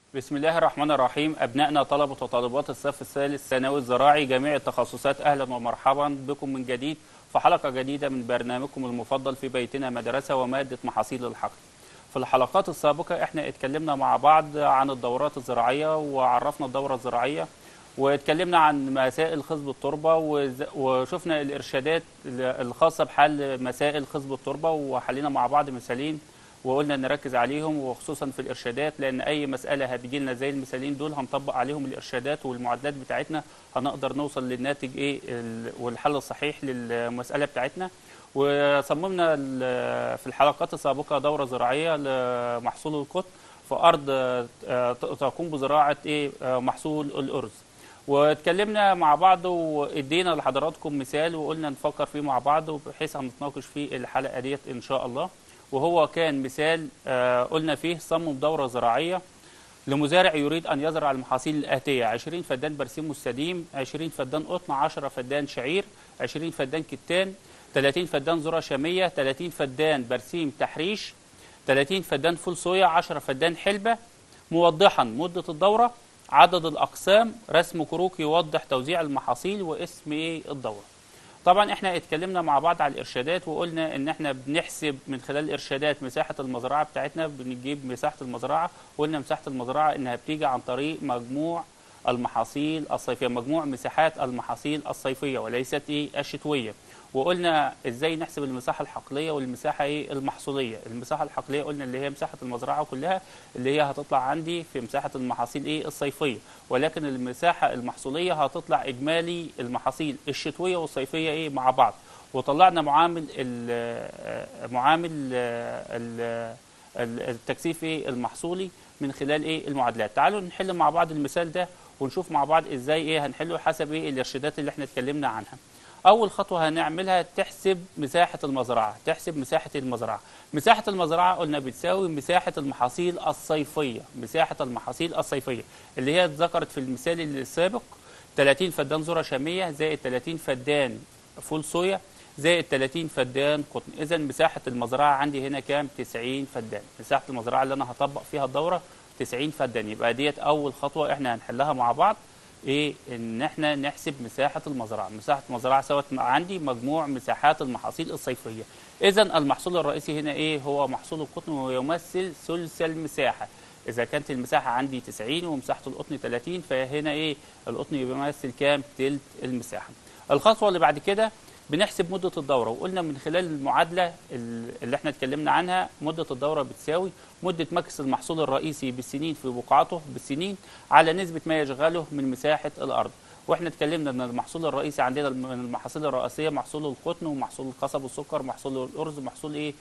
بسم الله الرحمن الرحيم أبنائنا طلبة وطالبات الصف الثالث ثانوي الزراعي جميع التخصصات أهلا ومرحبا بكم من جديد في حلقة جديدة من برنامجكم المفضل في بيتنا مدرسة ومادة محاصيل الحقل في الحلقات السابقة احنا اتكلمنا مع بعض عن الدورات الزراعية وعرفنا الدورة الزراعية واتكلمنا عن مسائل خصب التربة وز- وشفنا الإرشادات الخاصة بحل مسائل خصب التربة وحلينا مع بعض مثالين وقلنا نركز عليهم وخصوصا في الارشادات لان اي مساله هتجي لنا زي المثالين دول هنطبق عليهم الارشادات والمعادلات بتاعتنا هنقدر نوصل للناتج ايه ال- والحل الصحيح للمساله بتاعتنا وصممنا ال- في الحلقات السابقه دوره زراعيه لمحصول القطن في ارض آه، ت- تقوم بزراعه ايه آه، محصول الارز واتكلمنا مع بعض وادينا لحضراتكم مثال وقلنا نفكر فيه مع بعض بحيث هنتناقش في الحلقه ديت ان شاء الله وهو كان مثال آه، قلنا فيه صمم دورة زراعية لمزارع يريد أن يزرع المحاصيل الآتية 20 فدان برسيم مستديم 20 فدان قطن 10 فدان شعير 20 فدان كتان 30 فدان ذرة شامية 30 فدان برسيم تحريش 30 فدان فول صويا 10 فدان حلبة موضحا مدة الدورة عدد الأقسام رسم كروك يوضح توزيع المحاصيل واسم إيه الدورة طبعا احنا اتكلمنا مع بعض على الارشادات وقلنا ان احنا بنحسب من خلال الارشادات مساحه المزرعه بتاعتنا بنجيب مساحه المزرعه وقلنا مساحه المزرعه انها بتيجي عن طريق مجموع المحاصيل الصيفيه مجموع مساحات المحاصيل الصيفيه وليست ايه الشتويه وقلنا ازاي نحسب المساحه الحقليه والمساحه ايه المحصوليه المساحه الحقليه قلنا اللي هي مساحه المزرعه كلها اللي هي هتطلع عندي في مساحه المحاصيل ايه الصيفيه ولكن المساحه المحصوليه هتطلع اجمالي المحاصيل الشتويه والصيفيه ايه مع بعض وطلعنا معامل ال- معامل ال- ال- التكثيف ايه المحصولي من خلال ايه المعادلات تعالوا نحل مع بعض المثال ده ونشوف مع بعض ازاي ايه هنحله حسب ايه الارشادات اللي احنا اتكلمنا عنها اول خطوه هنعملها تحسب مساحه المزرعه تحسب مساحه المزرعه مساحه المزرعه قلنا بتساوي مساحه المحاصيل الصيفيه مساحه المحاصيل الصيفيه اللي هي اتذكرت في المثال السابق 30 فدان ذره شاميه زائد 30 فدان فول صويا زائد 30 فدان قطن اذا مساحه المزرعه عندي هنا كام 90 فدان مساحه المزرعه اللي انا هطبق فيها الدوره 90 فدان يبقى ديت اول خطوه احنا هنحلها مع بعض ايه ان احنا نحسب مساحه المزرعه مساحه المزرعه سوت عندي مجموع مساحات المحاصيل الصيفيه اذا المحصول الرئيسي هنا ايه هو محصول القطن ويمثل ثلث المساحه اذا كانت المساحه عندي 90 ومساحه القطن 30 فهنا ايه القطن بيمثل كام تلت المساحه الخطوه اللي بعد كده بنحسب مدة الدورة وقلنا من خلال المعادلة اللي احنا اتكلمنا عنها مدة الدورة بتساوي مدة مكس المحصول الرئيسي بالسنين في بقعته بالسنين على نسبة ما يشغله من مساحة الأرض واحنا اتكلمنا ان المحصول الرئيسي عندنا من المحاصيل الرئيسية محصول القطن ومحصول القصب والسكر محصول الأرز محصول ايه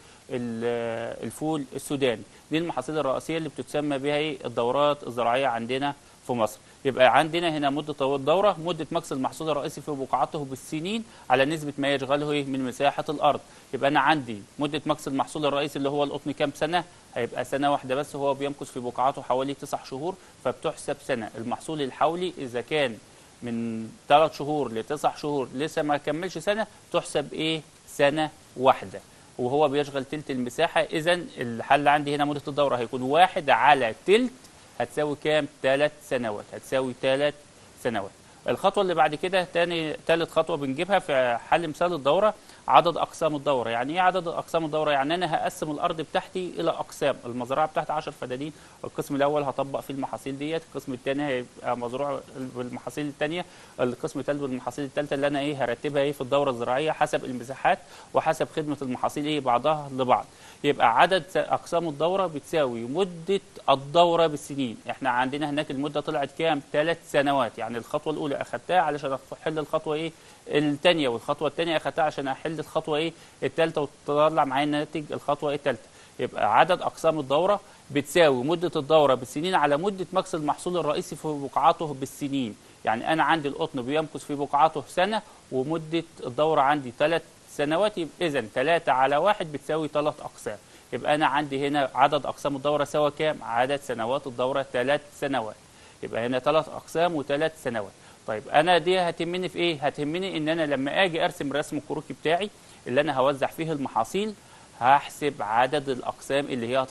ال- الفول السوداني دي المحاصيل الرئيسية اللي بتتسمى بها ايه الدورات الزراعية عندنا في مصر يبقى عندنا هنا مدة الدورة مدة مكس المحصول الرئيسي في بقعته بالسنين على نسبة ما يشغله إيه من مساحة الأرض يبقى أنا عندي مدة مكس المحصول الرئيسي اللي هو القطن كام سنة هيبقى سنة واحدة بس هو بيمكث في بقعته حوالي تسع شهور فبتحسب سنة المحصول الحولي إذا كان من ثلاث شهور لتسع شهور لسه ما كملش سنة تحسب إيه سنة واحدة وهو بيشغل تلت المساحة إذا الحل عندي هنا مدة الدورة هيكون واحد على تلت هتساوي كام؟ ثلاث سنوات هتساوي ثلاث سنوات الخطوة اللي بعد كده تاني ثالث خطوة بنجيبها في حل مثال الدورة عدد أقسام الدورة يعني إيه عدد أقسام الدورة؟ يعني أنا هقسم الأرض بتاعتي إلى أقسام المزرعة بتاعتي 10 فدادين القسم الأول هطبق فيه المحاصيل ديت القسم الثاني هيبقى مزروع بالمحاصيل الثانية القسم الثالث بالمحاصيل الثالثة اللي أنا إيه هرتبها إيه في الدورة الزراعية حسب المساحات وحسب خدمة المحاصيل إيه بعضها لبعض يبقى عدد س- أقسام الدورة بتساوي مدة الدورة بالسنين احنا عندنا هناك المدة طلعت كام ثلاث سنوات يعني الخطوة الأولى أخدتها علشان أحل الخطوة إيه الثانية والخطوة الثانية أخدتها عشان أحل الخطوة إيه الثالثة وتطلع معايا الناتج الخطوة الثالثة يبقى عدد أقسام الدورة بتساوي مدة الدورة بالسنين على مدة مكس المحصول الرئيسي في بقعته بالسنين يعني أنا عندي القطن بيمكث في بقعته سنة ومدة الدورة عندي ثلاث سنوات يبقى إذا ثلاثة على واحد بتساوي ثلاث أقسام يبقى أنا عندي هنا عدد أقسام الدورة سوا كام؟ عدد سنوات الدورة ثلاث سنوات يبقى هنا ثلاث أقسام وثلاث سنوات طيب أنا دي هتهمني في إيه؟ هتهمني إن أنا لما أجي أرسم رسم الكروكي بتاعي اللي أنا هوزع فيه المحاصيل هحسب عدد الأقسام اللي هي هتتحط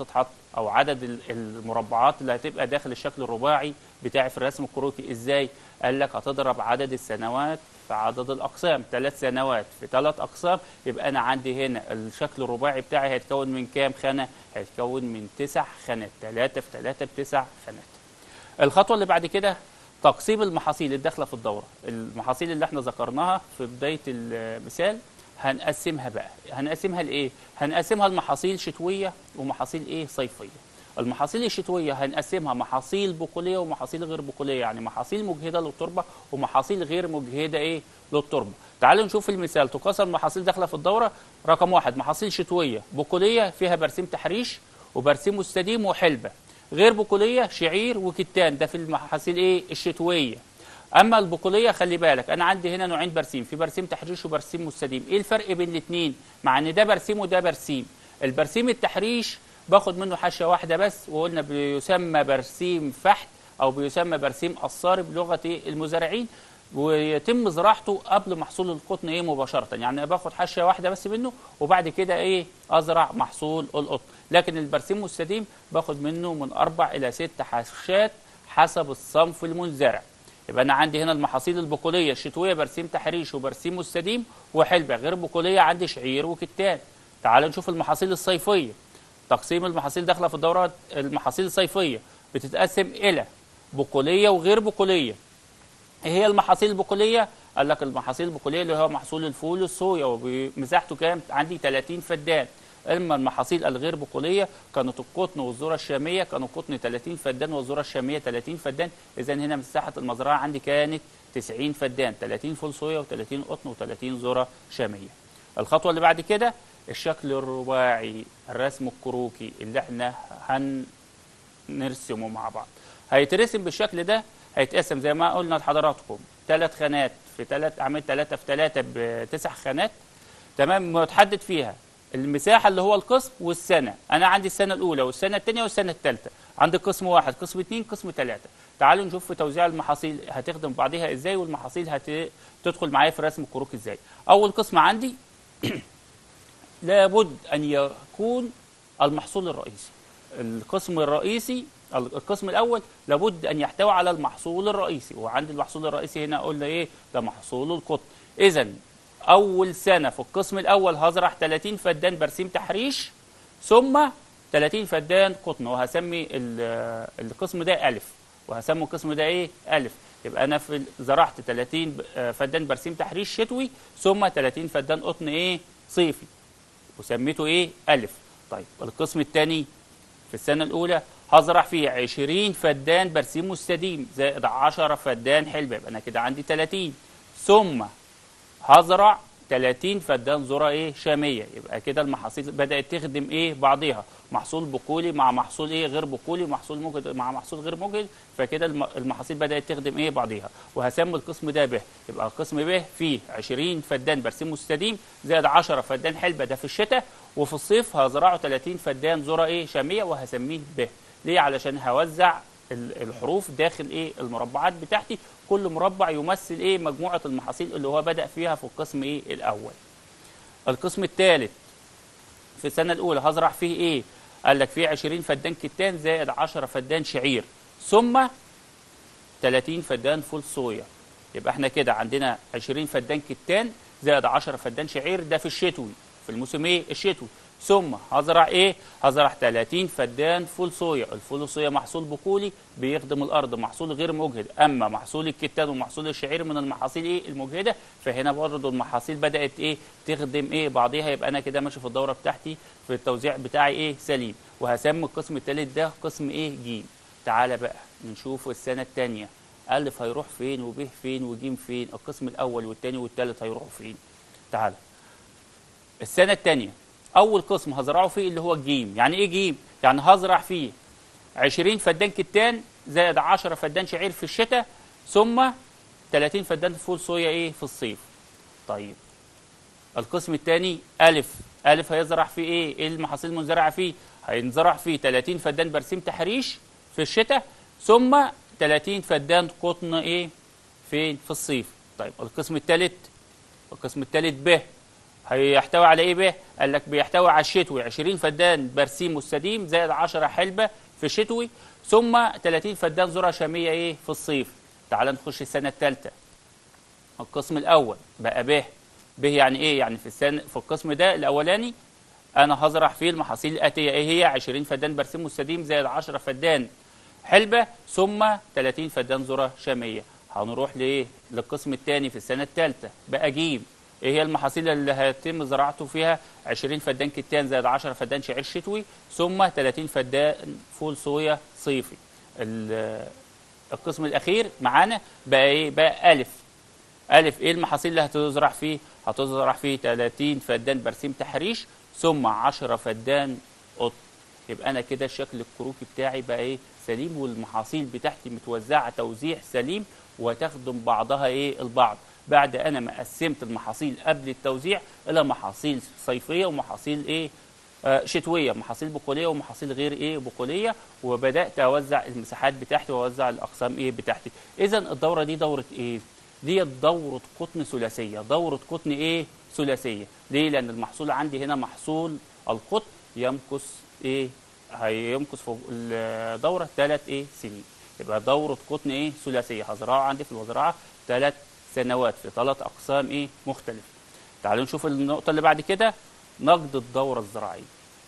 او عدد ال- المربعات اللي هتبقى داخل الشكل الرباعي بتاعي في الرسم الكروكي ازاي قال لك هتضرب عدد السنوات في عدد الاقسام ثلاث سنوات في ثلاث اقسام يبقى انا عندي هنا الشكل الرباعي بتاعي هيتكون من كام خانه هيتكون من تسع خانات ثلاثة في ثلاثة بتسع خانات الخطوه اللي بعد كده تقسيم المحاصيل الداخله في الدوره المحاصيل اللي احنا ذكرناها في بدايه المثال هنقسمها بقى هنقسمها لايه هنقسمها لمحاصيل شتويه ومحاصيل ايه صيفيه المحاصيل الشتويه هنقسمها محاصيل بقوليه ومحاصيل غير بقوليه يعني محاصيل مجهده للتربه ومحاصيل غير مجهده ايه للتربه تعالوا نشوف المثال تقسم محاصيل داخله في الدوره رقم واحد محاصيل شتويه بقوليه فيها برسيم تحريش وبرسيم مستديم وحلبه غير بقوليه شعير وكتان ده في المحاصيل ايه الشتويه اما البقوليه خلي بالك انا عندي هنا نوعين برسيم في برسيم تحريش وبرسيم مستديم ايه الفرق بين الاثنين مع ان ده برسيم وده برسيم البرسيم التحريش باخد منه حاشيه واحده بس وقلنا بيسمى برسيم فحت او بيسمى برسيم قصاري بلغه إيه؟ المزارعين ويتم زراعته قبل محصول القطن ايه مباشره يعني باخد حاشيه واحده بس منه وبعد كده ايه ازرع محصول القطن لكن البرسيم مستديم باخد منه من اربع الى ست حاشات حسب الصنف المنزرع يبقى انا عندي هنا المحاصيل البقوليه الشتويه برسيم تحريش وبرسيم مستديم وحلبه غير بقوليه عندي شعير وكتان تعال نشوف المحاصيل الصيفيه تقسيم المحاصيل داخله في الدورات المحاصيل الصيفيه بتتقسم الى بقوليه وغير بقوليه ايه هي المحاصيل البقوليه قال لك المحاصيل البقوليه اللي هو محصول الفول والصويا ومساحته كام عندي 30 فدان اما المحاصيل الغير بقوليه كانت القطن والذره الشاميه كانوا القطن 30 فدان والذره الشاميه 30 فدان اذا هنا مساحه المزرعه عندي كانت 90 فدان 30 فول صويا و30 قطن و30 ذره شاميه الخطوه اللي بعد كده الشكل الرباعي الرسم الكروكي اللي احنا هنرسمه مع بعض هيترسم بالشكل ده هيتقسم زي ما قلنا لحضراتكم ثلاث خانات في ثلاث اعمال ثلاثة في ثلاثة بتسع خانات تمام متحدد فيها المساحة اللي هو القسم والسنة أنا عندي السنة الأولى والسنة الثانية والسنة الثالثة عندي قسم واحد قسم اثنين قسم ثلاثة تعالوا نشوف في توزيع المحاصيل هتخدم بعضها ازاي والمحاصيل هتدخل معايا في رسم الكروك ازاي أول قسم عندي لابد أن يكون المحصول الرئيسي القسم الرئيسي القسم الاول لابد ان يحتوي على المحصول الرئيسي وعند المحصول الرئيسي هنا قلنا ايه ده محصول القطن اذا اول سنه في القسم الاول هزرع 30 فدان برسيم تحريش ثم 30 فدان قطن وهسمي ال- القسم ده الف وهسمي القسم ده ايه الف يبقى انا في زرعت 30 ب- فدان برسيم تحريش شتوي ثم 30 فدان قطن ايه صيفي وسميته ايه الف طيب القسم الثاني في السنة الأولى هزرع فيه 20 فدان برسيم مستديم زائد 10 فدان حلبة يبقى أنا كده عندي 30 ثم هزرع 30 فدان ذرة إيه شامية يبقى كده المحاصيل بدأت تخدم إيه بعضيها محصول بقولي مع محصول إيه غير بقولي محصول مجهد مع محصول غير مجهد فكده الم- المحاصيل بدأت تخدم إيه بعضيها وهسمي القسم ده ب يبقى القسم ب فيه 20 فدان برسيم مستديم زائد 10 فدان حلبة ده في الشتاء وفي الصيف هزرعه 30 فدان ذرة ايه شامية وهسميه ب ليه علشان هوزع ال- الحروف داخل ايه المربعات بتاعتي كل مربع يمثل ايه مجموعة المحاصيل اللي هو بدأ فيها في القسم ايه الأول القسم الثالث في السنة الأولى هزرع فيه ايه قال لك فيه 20 فدان كتان زائد 10 فدان شعير ثم 30 فدان فول صويا يبقى احنا كده عندنا 20 فدان كتان زائد 10 فدان شعير ده في الشتوي في الموسم ايه الشتوي ثم هزرع ايه هزرع 30 فدان فول صويا الفول الصويا محصول بقولي بيخدم الارض محصول غير مجهد اما محصول الكتان ومحصول الشعير من المحاصيل ايه المجهده فهنا برضه المحاصيل بدات ايه تخدم ايه بعضيها يبقى انا كده ماشي في الدوره بتاعتي في التوزيع بتاعي ايه سليم وهسمي القسم الثالث ده قسم ايه جيم تعالى بقى نشوف السنه الثانيه الف هيروح فين وب فين وجيم فين القسم الاول والثاني والثالث هيروحوا فين تعالى السنه الثانيه اول قسم هزرعه فيه اللي هو الجيم يعني ايه جيم يعني هزرع فيه 20 فدان كتان زائد 10 فدان شعير في الشتاء ثم 30 فدان فول صويا ايه في الصيف طيب القسم الثاني ألف ألف هيزرع فيه إيه؟ إيه المحاصيل المزرعة فيه؟ هينزرع فيه 30 فدان برسيم تحريش في الشتاء ثم 30 فدان قطن إيه؟ فين؟ في الصيف. طيب القسم الثالث القسم الثالث ب هيحتوي على ايه به قال لك بيحتوي على الشتوي 20 فدان برسيم مستديم زائد 10 حلبه في الشتوي ثم 30 فدان ذره شاميه ايه في الصيف تعال نخش السنه الثالثه القسم الاول بقى به به يعني ايه يعني في السنه في القسم ده الاولاني انا هزرع فيه المحاصيل الاتيه ايه هي 20 فدان برسيم مستديم زائد 10 فدان حلبه ثم 30 فدان ذره شاميه هنروح لايه للقسم الثاني في السنه الثالثه بقى جيم ايه هي المحاصيل اللي هيتم زراعته فيها 20 فدان كتان زائد 10 فدان شعير شتوي ثم 30 فدان فول صويا صيفي ال- القسم الاخير معانا بقى ايه بقى الف الف ايه المحاصيل اللي هتزرع فيه هتزرع فيه 30 فدان برسيم تحريش ثم 10 فدان قط يبقى انا كده الشكل الكروكي بتاعي بقى ايه سليم والمحاصيل بتاعتي متوزعه توزيع سليم وتخدم بعضها ايه البعض بعد انا ما قسمت المحاصيل قبل التوزيع الى محاصيل صيفيه ومحاصيل ايه آه، شتويه محاصيل بقوليه ومحاصيل غير ايه بقوليه وبدات اوزع المساحات بتاعتي واوزع الاقسام ايه بتاعتي اذا الدوره دي دوره ايه دي دوره قطن ثلاثيه دوره قطن ايه ثلاثيه ليه لان المحصول عندي هنا محصول القطن يمكث ايه هيمكث في الدوره ثلاث ايه سنين يبقى دوره قطن ايه ثلاثيه هزرعه عندي في المزرعه ثلاث سنوات في ثلاث اقسام ايه مختلفه تعالوا نشوف النقطه اللي بعد كده نقد الدوره الزراعيه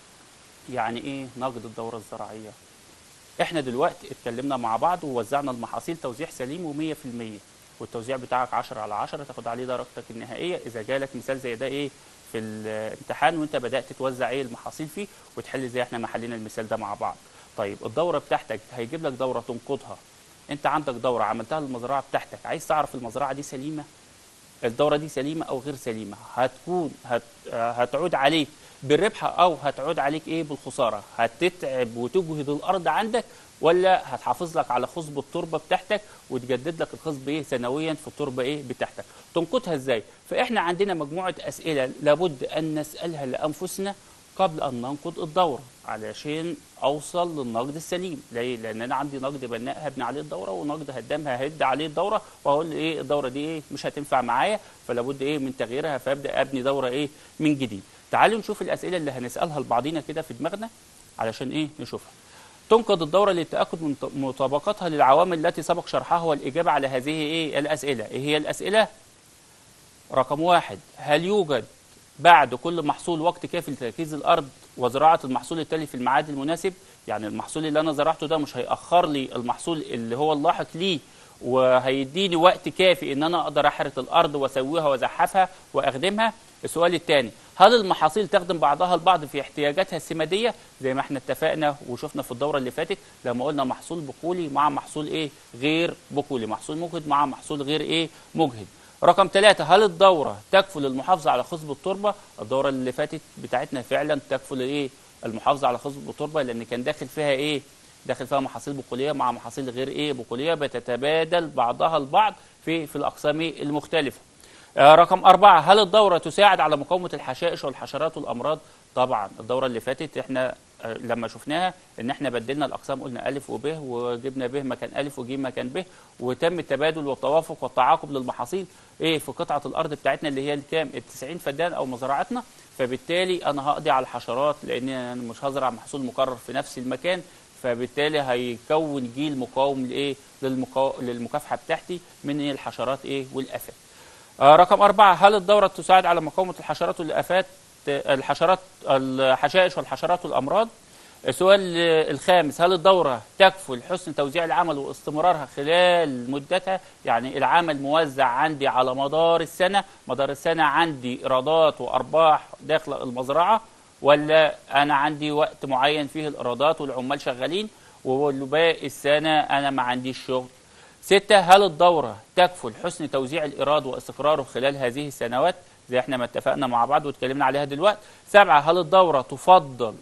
يعني ايه نقد الدوره الزراعيه احنا دلوقتي اتكلمنا مع بعض ووزعنا المحاصيل توزيع سليم و100% والتوزيع بتاعك 10 على 10 تاخد عليه درجتك النهائيه اذا جالك مثال زي ده ايه في الامتحان وانت بدات توزع ايه المحاصيل فيه وتحل زي احنا ما حلينا المثال ده مع بعض طيب الدوره بتاعتك هيجيب لك دوره تنقضها انت عندك دوره عملتها للمزرعه بتاعتك عايز تعرف المزرعه دي سليمه الدوره دي سليمه او غير سليمه هتكون هت هتعود عليك بالربح او هتعود عليك ايه بالخساره هتتعب وتجهد الارض عندك ولا هتحافظ لك على خصب التربه بتاعتك وتجدد لك الخصب ايه سنويا في التربه ايه بتاعتك تنقضها ازاي فاحنا عندنا مجموعه اسئله لابد ان نسالها لانفسنا قبل ان ننقض الدوره علشان اوصل للنقد السليم ليه لان انا عندي نقد بناء هبني عليه الدوره ونقد هدام ههد عليه الدوره واقول ايه الدوره دي ايه مش هتنفع معايا فلا بد ايه من تغييرها فابدا ابني دوره ايه من جديد تعالوا نشوف الاسئله اللي هنسالها لبعضينا كده في دماغنا علشان ايه نشوفها تنقض الدورة للتأكد من مطابقتها للعوامل التي سبق شرحها والإجابة على هذه إيه الأسئلة إيه هي الأسئلة رقم واحد هل يوجد بعد كل محصول وقت كافي لتركيز الأرض وزراعة المحصول التالي في الميعاد المناسب يعني المحصول اللي أنا زرعته ده مش هيأخر لي المحصول اللي هو اللاحق ليه وهيديني وقت كافي ان انا اقدر احرث الارض واسويها وازحفها واخدمها السؤال الثاني هل المحاصيل تخدم بعضها البعض في احتياجاتها السماديه زي ما احنا اتفقنا وشفنا في الدوره اللي فاتت لما قلنا محصول بقولي مع محصول ايه غير بقولي محصول مجهد مع محصول غير ايه مجهد رقم ثلاثة هل الدورة تكفل المحافظة على خصب التربة؟ الدورة اللي فاتت بتاعتنا فعلا تكفل ايه؟ المحافظة على خصب التربة لأن كان داخل فيها ايه؟ داخل فيها محاصيل بقولية مع محاصيل غير ايه؟ بقولية بتتبادل بعضها البعض في في الأقسام المختلفة. آه رقم أربعة هل الدورة تساعد على مقاومة الحشائش والحشرات والأمراض؟ طبعا الدورة اللي فاتت احنا آه لما شفناها ان احنا بدلنا الأقسام قلنا ألف وب وجبنا ب مكان ألف وج مكان ب وتم التبادل والتوافق والتعاقب للمحاصيل ايه في قطعة الأرض بتاعتنا اللي هي الكام؟ ال 90 فدان أو مزرعتنا فبالتالي أنا هقضي على الحشرات لأن أنا مش هزرع محصول مكرر في نفس المكان فبالتالي هيكون جيل مقاوم لايه للمقا... للمكافحه بتاعتي من إيه الحشرات ايه والافات آه رقم أربعة هل الدورة تساعد على مقاومة الحشرات والآفات الحشرات الحشائش والحشرات والأمراض السؤال الخامس هل الدورة تكفل حسن توزيع العمل واستمرارها خلال مدتها يعني العمل موزع عندي على مدار السنة مدار السنة عندي إيرادات وأرباح داخل المزرعة ولا أنا عندي وقت معين فيه الإيرادات والعمال شغالين وباقي السنة أنا ما عنديش شغل ستة هل الدورة تكفل حسن توزيع الإيراد واستقراره خلال هذه السنوات زي احنا ما اتفقنا مع بعض واتكلمنا عليها دلوقتي سبعة هل الدورة تفضل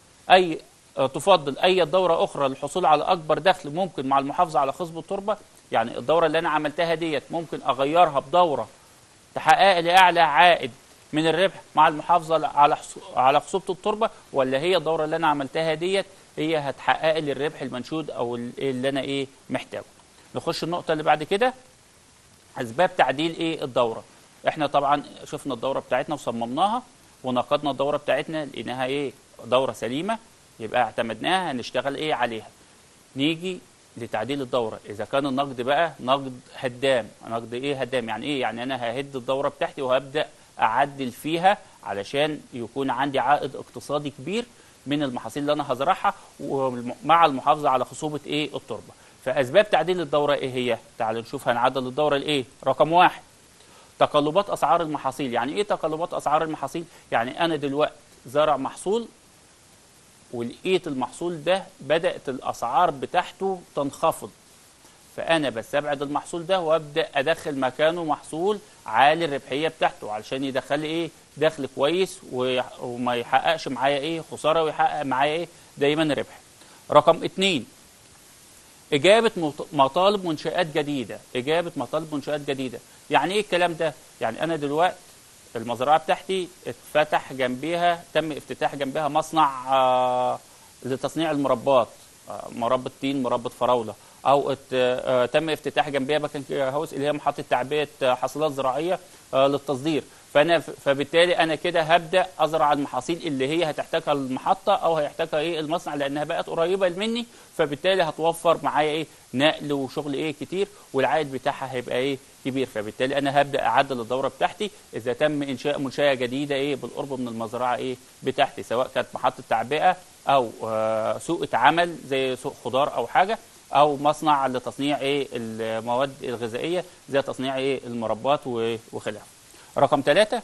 أي تفضل أي دورة أخرى للحصول على أكبر دخل ممكن مع المحافظة على خصب التربة يعني الدورة اللي أنا عملتها ديت ممكن أغيرها بدورة تحقق لي أعلى عائد من الربح مع المحافظة على على خصوبة التربة ولا هي الدورة اللي أنا عملتها ديت هي هتحقق لي الربح المنشود أو اللي أنا إيه محتاجه نخش النقطة اللي بعد كده أسباب تعديل إيه الدورة احنا طبعا شفنا الدوره بتاعتنا وصممناها ونقدنا الدوره بتاعتنا لقيناها ايه دوره سليمه يبقى اعتمدناها هنشتغل ايه عليها نيجي لتعديل الدوره اذا كان النقد بقى نقد هدام نقد ايه هدام يعني ايه يعني انا ههد الدوره بتاعتي وهبدا اعدل فيها علشان يكون عندي عائد اقتصادي كبير من المحاصيل اللي انا هزرعها ومع المحافظه على خصوبه ايه التربه فاسباب تعديل الدوره ايه هي تعالوا نشوف هنعدل الدوره لايه رقم واحد تقلبات اسعار المحاصيل يعني ايه تقلبات اسعار المحاصيل يعني انا دلوقتي زرع محصول ولقيت المحصول ده بدات الاسعار بتاعته تنخفض فانا بستبعد المحصول ده وابدا ادخل مكانه محصول عالي الربحيه بتاعته علشان يدخل لي ايه دخل كويس ويح- وما يحققش معايا ايه خساره ويحقق معايا ايه دايما ربح رقم اتنين إجابة مط- مطالب منشآت جديدة إجابة مطالب منشآت جديدة يعني إيه الكلام ده؟ يعني أنا دلوقتي المزرعة بتاعتي اتفتح جنبيها تم افتتاح جنبها مصنع آه، لتصنيع المربات آه، مربى تين مربى فراولة أو ات- آه، تم افتتاح جنبيها باكن هاوس اللي هي محطة تعبئة آه، حاصلات زراعية آه، للتصدير فانا فبالتالي انا كده هبدا ازرع المحاصيل اللي هي هتحتاجها المحطه او هيحتاجها ايه المصنع لانها بقت قريبه مني فبالتالي هتوفر معايا ايه نقل وشغل ايه كتير والعائد بتاعها هيبقى ايه كبير فبالتالي انا هبدا اعدل الدوره بتاعتي اذا تم انشاء منشاه جديده ايه بالقرب من المزرعه ايه بتاعتي سواء كانت محطه تعبئه او آه، سوق عمل زي سوق خضار او حاجه او مصنع لتصنيع ايه المواد الغذائيه زي تصنيع ايه المربات و- وخلافه رقم ثلاثة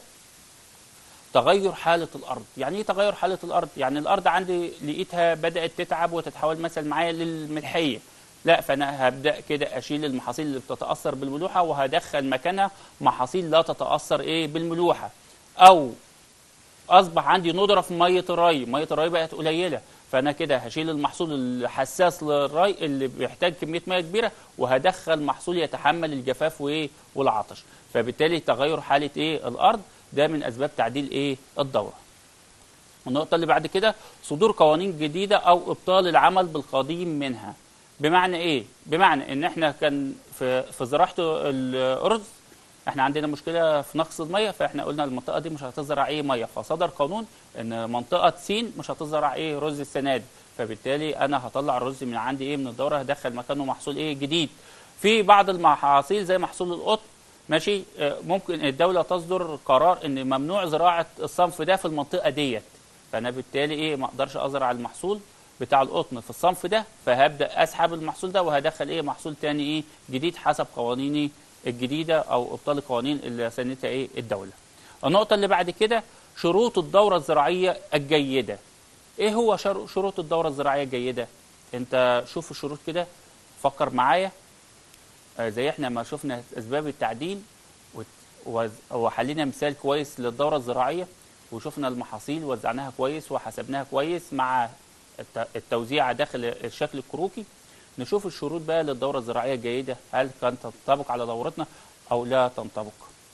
تغير حالة الأرض يعني إيه تغير حالة الأرض؟ يعني الأرض عندي لقيتها بدأت تتعب وتتحول مثلا معايا للملحية لا فأنا هبدأ كده أشيل المحاصيل اللي بتتأثر بالملوحة وهدخل مكانها محاصيل لا تتأثر إيه بالملوحة أو اصبح عندي ندره في ميه الري ميه الري بقت قليله فانا كده هشيل المحصول الحساس للري اللي بيحتاج كميه ميه كبيره وهدخل محصول يتحمل الجفاف وايه والعطش فبالتالي تغير حاله ايه الارض ده من اسباب تعديل ايه الدوره النقطة اللي بعد كده صدور قوانين جديدة أو إبطال العمل بالقديم منها بمعنى إيه؟ بمعنى إن إحنا كان في في زراعة الأرز إحنا عندنا مشكلة في نقص المية فإحنا قلنا المنطقة دي مش هتزرع إيه مية فصدر قانون إن منطقة سين مش هتزرع إيه رز السنة دي فبالتالي أنا هطلع الرز من عندي إيه من الدورة هدخل مكانه محصول إيه جديد في بعض المحاصيل زي محصول القطن ماشي آه، ممكن الدولة تصدر قرار إن ممنوع زراعة الصنف ده في المنطقة ديت فانا بالتالي ايه ما اقدرش ازرع المحصول بتاع القطن في الصنف ده فهبدا اسحب المحصول ده وهدخل ايه محصول تاني ايه جديد حسب قوانيني الجديده او ابطال القوانين اللي سنتها ايه الدوله. النقطه اللي بعد كده شروط الدوره الزراعيه الجيده. ايه هو شر- شروط الدوره الزراعيه الجيده؟ انت شوف الشروط كده فكر معايا آه، زي احنا ما شفنا اسباب التعديل وت- وز- وحلينا مثال كويس للدوره الزراعيه وشفنا المحاصيل وزعناها كويس وحسبناها كويس مع الت- التوزيع داخل الشكل الكروكي نشوف الشروط بقى للدوره الزراعيه الجيده هل كانت تنطبق على دورتنا او لا تنطبق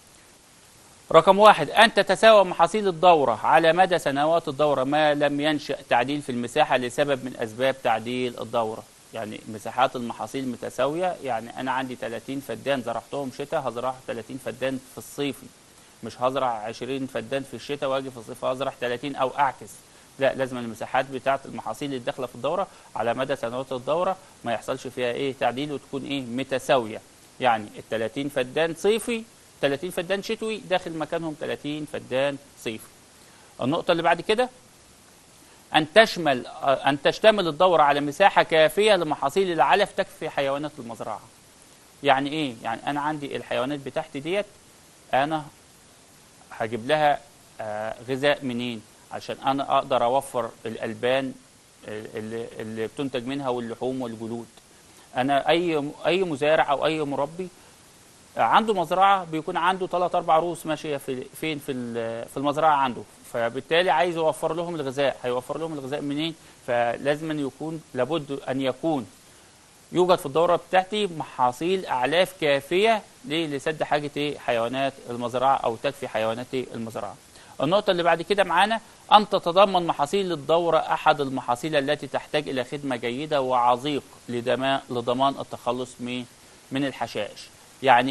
رقم واحد أن تتساوى محاصيل الدورة على مدى سنوات الدورة ما لم ينشأ تعديل في المساحة لسبب من أسباب تعديل الدورة يعني مساحات المحاصيل متساوية يعني أنا عندي 30 فدان زرعتهم شتاء هزرع 30 فدان في الصيفي مش هزرع 20 فدان في الشتاء واجي في الصيف هزرع 30 او اعكس لا لازم المساحات بتاعه المحاصيل اللي داخله في الدوره على مدى سنوات الدوره ما يحصلش فيها ايه تعديل وتكون ايه متساويه يعني ال 30 فدان صيفي 30 فدان شتوي داخل مكانهم 30 فدان صيفي النقطه اللي بعد كده أن تشمل أن تشتمل الدورة على مساحة كافية لمحاصيل العلف تكفي حيوانات المزرعة. يعني إيه؟ يعني أنا عندي الحيوانات بتاعتي ديت أنا هجيب لها آه، غذاء منين؟ عشان أنا أقدر أوفر الألبان اللي, اللي بتنتج منها واللحوم والجلود. أنا أي أي مزارع أو أي مربي عنده مزرعه بيكون عنده ثلاث اربع روس ماشيه في فين في ال- في المزرعه عنده فبالتالي عايز يوفر لهم الغذاء هيوفر لهم الغذاء منين فلازم أن يكون لابد ان يكون يوجد في الدوره بتاعتي محاصيل اعلاف كافيه ليه؟ لسد حاجه ايه حيوانات المزرعه او تكفي حيوانات إيه؟ المزرعه النقطه اللي بعد كده معانا ان تتضمن محاصيل الدوره احد المحاصيل التي تحتاج الى خدمه جيده وعزيق لدما- لضمان التخلص من من الحشائش يعني ايه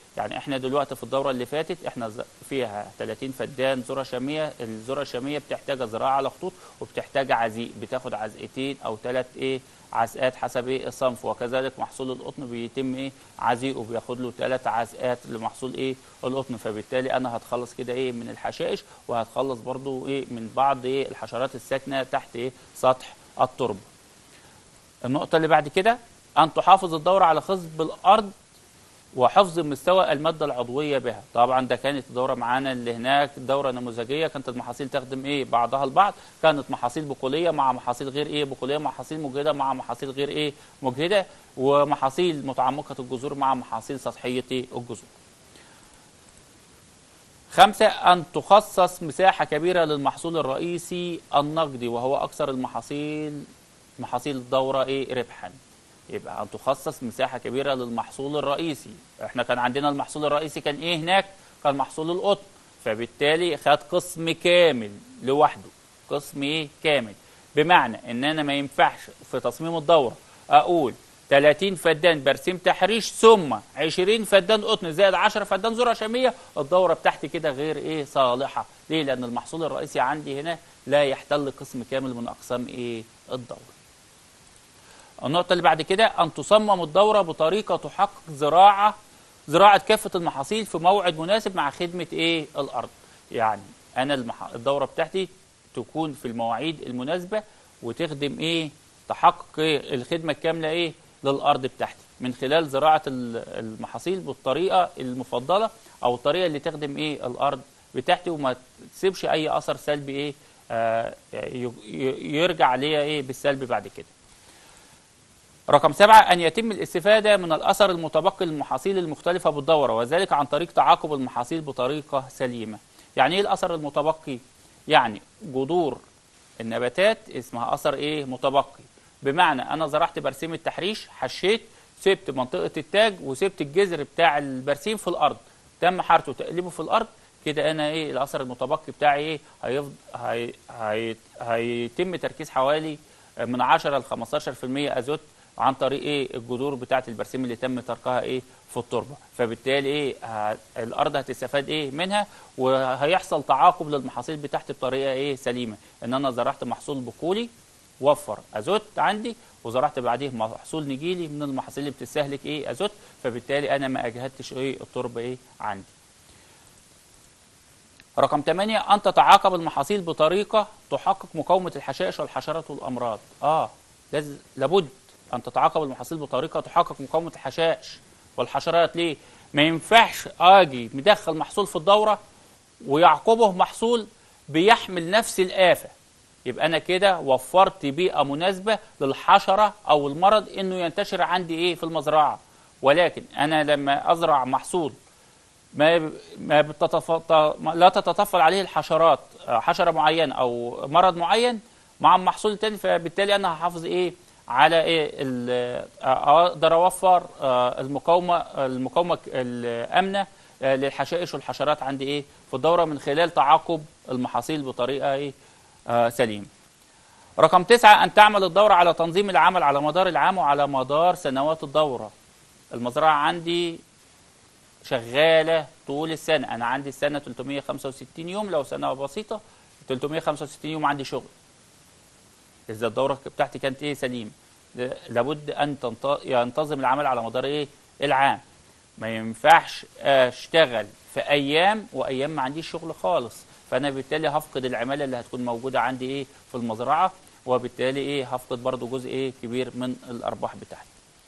يعني احنا دلوقتي في الدوره اللي فاتت احنا ز- فيها 30 فدان ذره شاميه الذره الشاميه بتحتاج زراعه على خطوط وبتحتاج عزيق بتاخد عزقتين او ثلاث ايه عزقات حسب ايه الصنف وكذلك محصول القطن بيتم ايه عزيقه بياخد له ثلاث عزقات لمحصول ايه القطن فبالتالي انا هتخلص كده ايه من الحشائش وهتخلص برضو ايه من بعض ايه الحشرات الساكنه تحت ايه سطح التربه النقطه اللي بعد كده ان تحافظ الدوره على خصب الارض وحفظ مستوى الماده العضويه بها طبعا ده كانت الدوره معانا اللي هناك دوره نموذجيه كانت المحاصيل تخدم ايه بعضها البعض كانت محاصيل بقوليه مع محاصيل غير ايه بقوليه محاصيل مجهده مع محاصيل غير ايه مجهده ومحاصيل متعمقه الجذور مع محاصيل سطحيه إيه؟ الجذور خمسة أن تخصص مساحة كبيرة للمحصول الرئيسي النقدي وهو أكثر المحاصيل محاصيل الدورة إيه ربحا يبقى أن تخصص مساحة كبيرة للمحصول الرئيسي احنا كان عندنا المحصول الرئيسي كان إيه هناك كان محصول القطن فبالتالي خد قسم كامل لوحده قسم إيه كامل بمعنى إن أنا ما ينفعش في تصميم الدورة أقول 30 فدان برسيم تحريش ثم 20 فدان قطن زائد 10 فدان ذره شاميه الدوره بتاعتي كده غير ايه صالحه ليه لان المحصول الرئيسي عندي هنا لا يحتل قسم كامل من اقسام ايه الدوره النقطه اللي بعد كده ان تصمم الدوره بطريقه تحقق زراعه زراعه كافه المحاصيل في موعد مناسب مع خدمه ايه الارض يعني انا المح... الدوره بتاعتي تكون في المواعيد المناسبه وتخدم ايه تحقق إيه الخدمه الكامله ايه للارض بتاعتي من خلال زراعه ال- المحاصيل بالطريقه المفضله او الطريقه اللي تخدم ايه الارض بتاعتي وما تسيبش اي اثر سلبي ايه آه ي- ي- يرجع عليها ايه بالسلب بعد كده رقم سبعة أن يتم الاستفادة من الأثر المتبقي للمحاصيل المختلفة بالدورة وذلك عن طريق تعاقب المحاصيل بطريقة سليمة يعني إيه الأثر المتبقي؟ يعني جذور النباتات اسمها أثر إيه متبقي بمعنى أنا زرعت برسيم التحريش حشيت سبت منطقة التاج وسبت الجذر بتاع البرسيم في الأرض تم حرثه وتقليبه في الأرض كده أنا إيه الأثر المتبقي بتاعي إيه هيفض... هي... هي... هيتم تركيز حوالي من 10 ل 15% أزوت عن طريق ايه الجذور بتاعه البرسيم اللي تم تركها ايه في التربه فبالتالي ايه ه... الارض هتستفاد ايه منها وهيحصل تعاقب للمحاصيل بتاعتي بطريقه ايه سليمه ان انا زرعت محصول بقولي وفر ازوت عندي وزرعت بعديه محصول نجيلي من المحاصيل اللي بتستهلك ايه ازوت فبالتالي انا ما اجهدتش ايه التربه ايه عندي رقم 8 أن تتعاقب المحاصيل بطريقة تحقق مقاومة الحشائش والحشرات والأمراض. آه لازم لابد أن تتعاقب المحاصيل بطريقة تحقق مقاومة الحشائش والحشرات ليه؟ ما ينفعش أجي مدخل محصول في الدورة ويعقبه محصول بيحمل نفس الآفة. يبقى أنا كده وفرت بيئة مناسبة للحشرة أو المرض إنه ينتشر عندي إيه في المزرعة. ولكن أنا لما أزرع محصول ما ما بتتف... لا تتطفل عليه الحشرات حشره معينه او مرض معين مع محصول تاني فبالتالي انا هحافظ ايه على ايه ال- اقدر اوفر آه، المقاومه المقاومه الامنه آه، للحشائش والحشرات عندي ايه في الدوره من خلال تعاقب المحاصيل بطريقه ايه آه، سليمه رقم تسعة أن تعمل الدورة على تنظيم العمل على مدار العام وعلى مدار سنوات الدورة المزرعة عندي شغاله طول السنه انا عندي السنه 365 يوم لو سنه بسيطه 365 يوم عندي شغل اذا الدوره بتاعتي كانت ايه سليم ل- لابد ان تنت- ينتظم العمل على مدار ايه العام ما ينفعش اشتغل في ايام وايام ما عنديش شغل خالص فانا بالتالي هفقد العماله اللي هتكون موجوده عندي ايه في المزرعه وبالتالي ايه هفقد برضو جزء ايه كبير من الارباح بتاعتي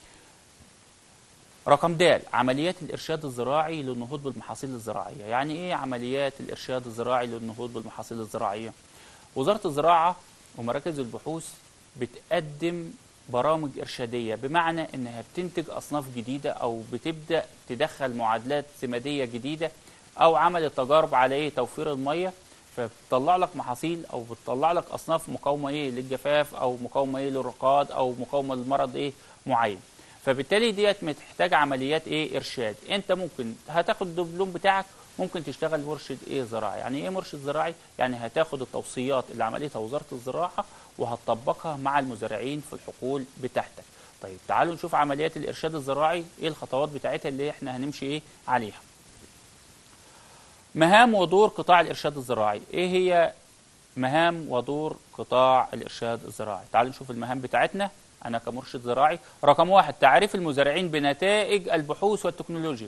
رقم د عمليات الارشاد الزراعي للنهوض بالمحاصيل الزراعيه يعني ايه عمليات الارشاد الزراعي للنهوض بالمحاصيل الزراعيه وزاره الزراعه ومراكز البحوث بتقدم برامج ارشاديه بمعنى انها بتنتج اصناف جديده او بتبدا تدخل معادلات سماديه جديده او عملت تجارب على ايه توفير الميه فبتطلع لك محاصيل او بتطلع لك اصناف مقاومه ايه للجفاف او مقاومه ايه للرقاد او مقاومه لمرض ايه معين فبالتالي ديت محتاجه عمليات ايه ارشاد انت ممكن هتاخد الدبلوم بتاعك ممكن تشتغل مرشد ايه زراعي يعني ايه مرشد زراعي يعني هتاخد التوصيات اللي عملتها وزاره الزراعه وهتطبقها مع المزارعين في الحقول بتاعتك طيب تعالوا نشوف عمليات الارشاد الزراعي ايه الخطوات بتاعتها اللي احنا هنمشي ايه عليها مهام ودور قطاع الارشاد الزراعي ايه هي مهام ودور قطاع الارشاد الزراعي تعالوا نشوف المهام بتاعتنا انا كمرشد زراعي رقم واحد تعريف المزارعين بنتائج البحوث والتكنولوجيا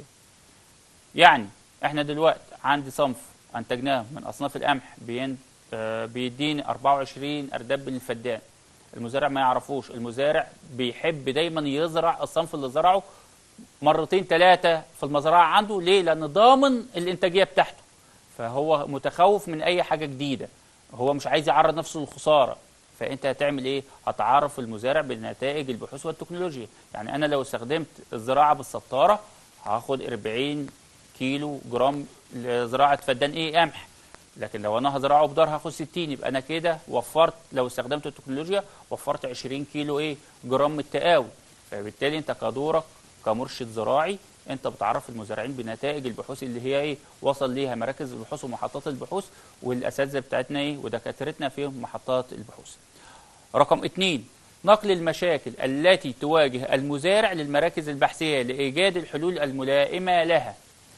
يعني احنا دلوقتي عندي صنف انتجناه من اصناف القمح بين آه، بيديني 24 ارداب من الفدان المزارع ما يعرفوش المزارع بيحب دايما يزرع الصنف اللي زرعه مرتين ثلاثة في المزرعة عنده ليه؟ لأن ضامن الإنتاجية بتاعته فهو متخوف من أي حاجة جديدة هو مش عايز يعرض نفسه للخسارة فأنت هتعمل إيه؟ هتعرف المزارع بنتائج البحوث والتكنولوجيا يعني أنا لو استخدمت الزراعة بالسطارة هاخد 40 كيلو جرام لزراعة فدان إيه قمح لكن لو انا هزرعه بدار هاخد 60 يبقى انا كده وفرت لو استخدمت التكنولوجيا وفرت 20 كيلو ايه جرام من التقاوي فبالتالي انت كدورك كمرشد زراعي انت بتعرف المزارعين بنتائج البحوث اللي هي ايه وصل ليها مراكز البحوث ومحطات البحوث والاساتذه بتاعتنا ايه ودكاترتنا في محطات البحوث رقم اثنين نقل المشاكل التي تواجه المزارع للمراكز البحثيه لايجاد الحلول الملائمه لها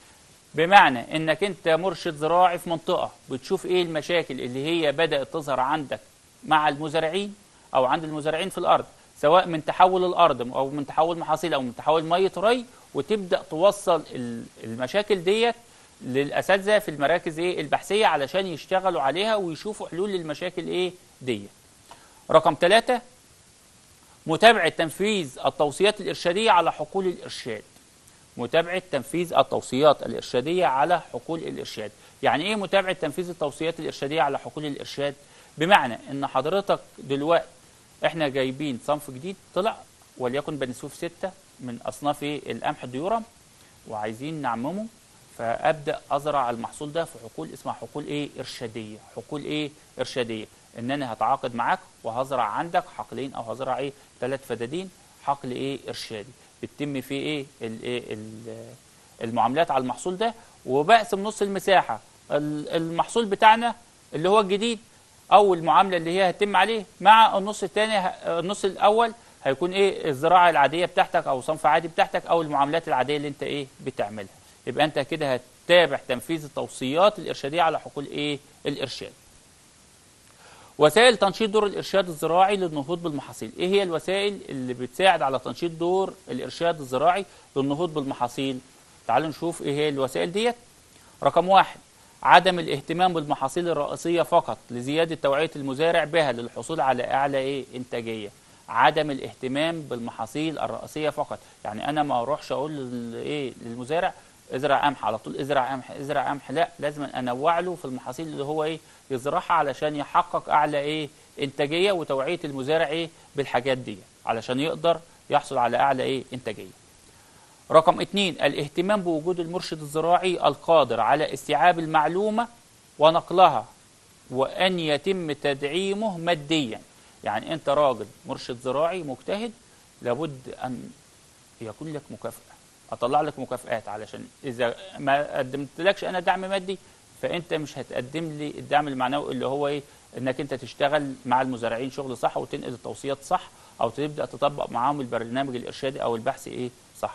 بمعنى انك انت مرشد زراعي في منطقه بتشوف ايه المشاكل اللي هي بدات تظهر عندك مع المزارعين او عند المزارعين في الارض سواء من تحول الارض او من تحول محاصيل او من تحول ميه ري وتبدا توصل ال- المشاكل ديت للاساتذه في المراكز ايه البحثيه علشان يشتغلوا عليها ويشوفوا حلول للمشاكل ايه ديت رقم ثلاثة متابعة تنفيذ التوصيات الإرشادية على حقول الإرشاد متابعة تنفيذ التوصيات الإرشادية على حقول الإرشاد يعني إيه متابعة تنفيذ التوصيات الإرشادية على حقول الإرشاد بمعنى إن حضرتك دلوقتي إحنا جايبين صنف جديد طلع وليكن بني سويف ستة من أصناف إيه؟ القمح الديورم وعايزين نعممه فابدا ازرع المحصول ده في حقول اسمها حقول ايه ارشاديه حقول ايه ارشاديه ان انا هتعاقد معاك وهزرع عندك حقلين او هزرع ايه ثلاث فدادين حقل ايه ارشادي بتتم فيه ايه ال- إيه ال- المعاملات على المحصول ده وبقسم نص المساحه ال- المحصول بتاعنا اللي هو الجديد او المعامله اللي هي هتتم عليه مع النص الثاني ه- النص الاول هيكون ايه الزراعه العاديه بتاعتك او صنف عادي بتاعتك او المعاملات العاديه اللي انت ايه بتعملها يبقى انت كده هتتابع تنفيذ التوصيات الارشاديه على حقول ايه الارشاد وسائل تنشيط دور الارشاد الزراعي للنهوض بالمحاصيل ايه هي الوسائل اللي بتساعد على تنشيط دور الارشاد الزراعي للنهوض بالمحاصيل تعالوا نشوف ايه هي الوسائل ديت رقم واحد عدم الاهتمام بالمحاصيل الرئيسيه فقط لزياده توعيه المزارع بها للحصول على اعلى ايه انتاجيه عدم الاهتمام بالمحاصيل الرئيسيه فقط يعني انا ما اروحش اقول لل- ايه للمزارع ازرع قمح على طول ازرع قمح ازرع قمح لا لازم انوع له في المحاصيل اللي هو ايه يزرعها علشان يحقق اعلى ايه انتاجيه وتوعيه المزارع ايه بالحاجات دي علشان يقدر يحصل على اعلى ايه انتاجيه رقم اتنين الاهتمام بوجود المرشد الزراعي القادر على استيعاب المعلومة ونقلها وأن يتم تدعيمه ماديا يعني أنت راجل مرشد زراعي مجتهد لابد أن يكون لك مكافأة أطلع لك مكافآت علشان إذا ما قدمتلكش أنا دعم مادي فأنت مش هتقدم لي الدعم المعنوي اللي هو إيه إنك أنت تشتغل مع المزارعين شغل صح وتنقل التوصيات صح أو تبدأ تطبق معاهم البرنامج الإرشادي أو البحث إيه صح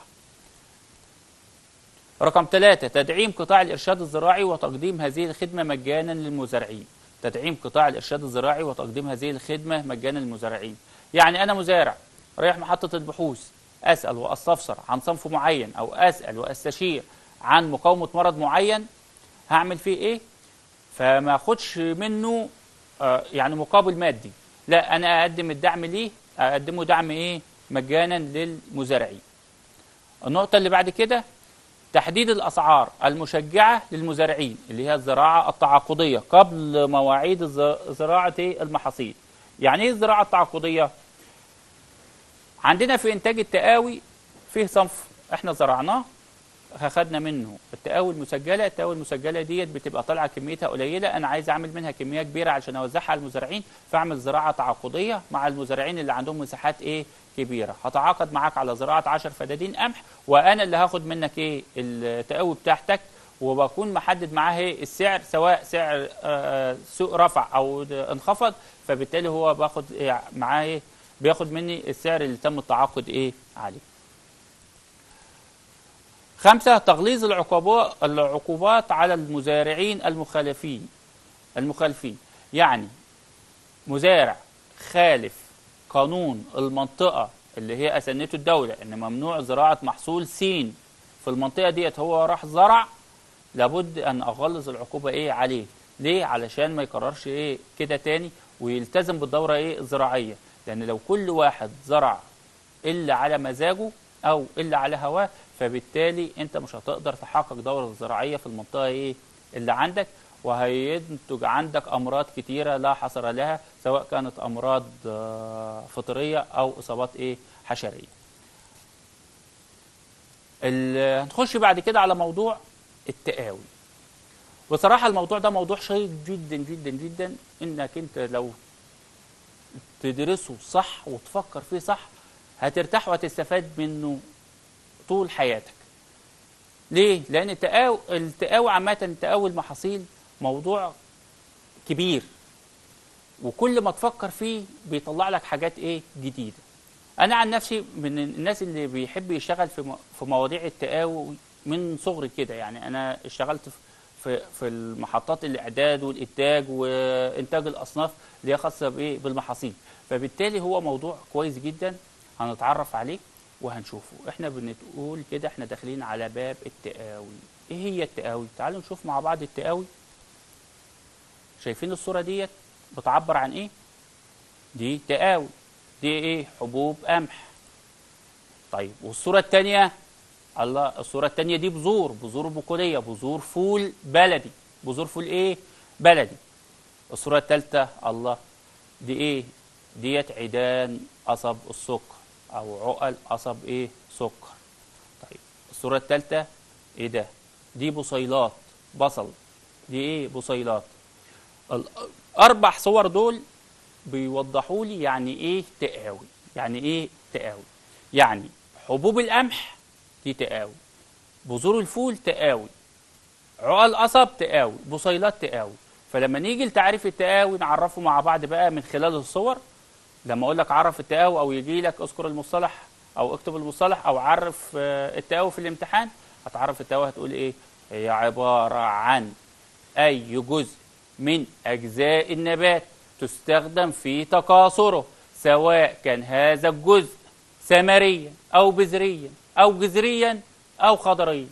رقم ثلاثة تدعيم قطاع الإرشاد الزراعي وتقديم هذه الخدمة مجانا للمزارعين تدعيم قطاع الإرشاد الزراعي وتقديم هذه الخدمة مجانا للمزارعين يعني أنا مزارع رايح محطة البحوث أسأل وأستفسر عن صنف معين أو أسأل وأستشير عن مقاومة مرض معين هعمل فيه إيه فما أخدش منه آه، يعني مقابل مادي لا أنا أقدم الدعم ليه أقدمه دعم إيه مجانا للمزارعين النقطة اللي بعد كده تحديد الأسعار المشجعة للمزارعين اللي هي الزراعة التعاقدية قبل مواعيد الز- زراعة المحاصيل يعني ايه الزراعة التعاقدية؟ عندنا في إنتاج التقاوي فيه صنف احنا زرعناه أخدنا منه التقاوي المسجلة التقاوي المسجلة ديت بتبقى طالعة كميتها قليلة أنا عايز أعمل منها كمية كبيرة عشان أوزعها على المزارعين فأعمل زراعة تعاقدية مع المزارعين اللي عندهم مساحات إيه كبيرة هتعاقد معاك على زراعة 10 فدادين قمح وأنا اللي هاخد منك إيه التقاوي بتاعتك وبكون محدد معاه إيه السعر سواء سعر آه، سوق رفع أو انخفض فبالتالي هو باخد إيه معاه إيه بياخد مني السعر اللي تم التعاقد ايه عليه خمسة تغليظ العقوبات العقوبات على المزارعين المخالفين المخالفين يعني مزارع خالف قانون المنطقة اللي هي أسنته الدولة إن ممنوع زراعة محصول سين في المنطقة ديت هو راح زرع لابد أن أغلظ العقوبة إيه عليه ليه؟ علشان ما يكررش إيه كده تاني ويلتزم بالدورة إيه الزراعية لأن لو كل واحد زرع إلا على مزاجه أو إلا على هواه فبالتالي أنت مش هتقدر تحقق دورة زراعية في المنطقة إيه اللي عندك وهينتج عندك امراض كتيره لا حصر لها سواء كانت امراض آه، فطريه او اصابات ايه حشريه ال- هنخش بعد كده على موضوع التقاوي بصراحه الموضوع ده موضوع شيق جدا جدا جدا انك انت لو تدرسه صح وتفكر فيه صح هترتاح وهتستفاد منه طول حياتك ليه؟ لأن التقاوي التقاوي عامة تقاوي المحاصيل موضوع كبير وكل ما تفكر فيه بيطلع لك حاجات ايه جديدة أنا عن نفسي من الناس اللي بيحب يشتغل في م- في مواضيع التقاوي من صغري كده يعني أنا اشتغلت في- في في المحطات الإعداد والإنتاج وإنتاج الأصناف اللي هي خاصة بإيه بالمحاصيل فبالتالي هو موضوع كويس جدا هنتعرف عليه وهنشوفه احنا بنقول كده احنا داخلين على باب التقاوي ايه هي التقاوي تعالوا نشوف مع بعض التقاوي شايفين الصورة ديت بتعبر عن ايه دي تقاوي دي ايه حبوب قمح طيب والصورة التانية الله الصورة التانية دي بذور بذور بقولية بذور فول بلدي بذور فول ايه بلدي الصورة التالتة الله دي ايه ديت عيدان قصب السكر او عقل قصب ايه سكر طيب الصورة التالتة ايه ده دي بصيلات بصل دي ايه بصيلات الاربع صور دول بيوضحوا لي يعني ايه تقاوي يعني ايه تقاوي يعني حبوب القمح دي تقاوي بذور الفول تقاوي عقل قصب تقاوي بصيلات تقاوي فلما نيجي لتعريف التقاوي نعرفه مع بعض بقى من خلال الصور لما اقول لك عرف التقاوي او يجي لك اذكر المصطلح او اكتب المصطلح او عرف آه، التقاوي في الامتحان هتعرف التقاوي هتقول ايه هي عبارة عن اي جزء من اجزاء النبات تستخدم في تكاثره سواء كان هذا الجزء ثمريا او بذريا او جذريا او خضريا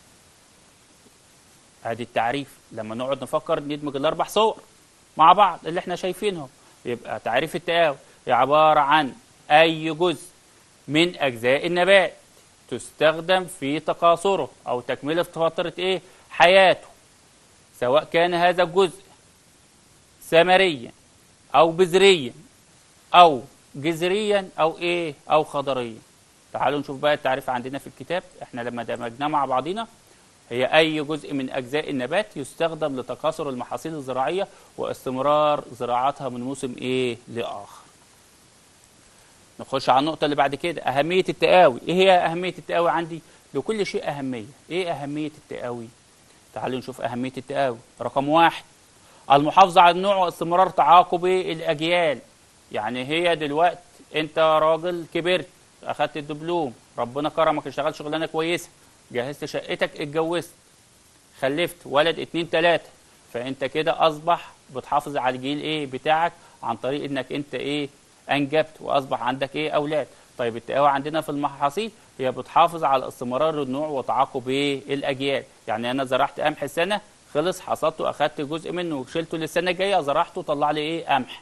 ادي التعريف لما نقعد نفكر ندمج الاربع صور مع بعض اللي احنا شايفينهم يبقى تعريف التقاوي هي عبارة عن أي جزء من أجزاء النبات تستخدم في تكاثره أو تكملة فترة إيه حياته سواء كان هذا الجزء ثمريا أو بذريا أو جذريا أو إيه أو خضريا تعالوا نشوف بقى التعريف عندنا في الكتاب احنا لما دمجناه مع بعضينا هي أي جزء من أجزاء النبات يستخدم لتكاثر المحاصيل الزراعية واستمرار زراعتها من موسم إيه لآخر. نخش على النقطة اللي بعد كده أهمية التقاوي، إيه هي أهمية التقاوي عندي؟ لكل شيء أهمية، إيه أهمية التقاوي؟ تعالوا نشوف أهمية التقاوي، رقم واحد المحافظة على النوع واستمرار تعاقب الأجيال، يعني هي دلوقتي أنت راجل كبرت أخدت الدبلوم، ربنا كرمك اشتغلت شغلانة كويسة، جهزت شقتك اتجوزت خلفت ولد اتنين تلاتة فانت كده اصبح بتحافظ على الجيل ايه بتاعك عن طريق انك انت ايه انجبت واصبح عندك ايه اولاد طيب التقاوى عندنا في المحاصيل هي بتحافظ على استمرار النوع وتعاقب ايه الاجيال يعني انا زرعت قمح السنه خلص حصدته اخدت جزء منه وشلته للسنه الجايه زرعته طلع لي ايه قمح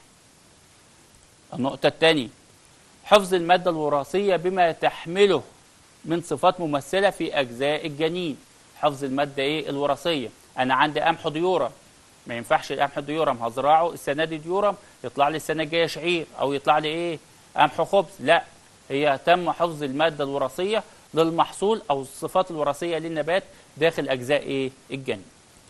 النقطه الثانيه حفظ الماده الوراثيه بما تحمله من صفات ممثله في اجزاء الجنين حفظ الماده ايه الوراثيه انا عندي قمح ديورم ما ينفعش القمح ديورم هزرعه السنه دي ديورم يطلع لي السنه الجايه شعير او يطلع لي ايه قمح خبز لا هي تم حفظ الماده الوراثيه للمحصول او الصفات الوراثيه للنبات داخل اجزاء ايه الجنين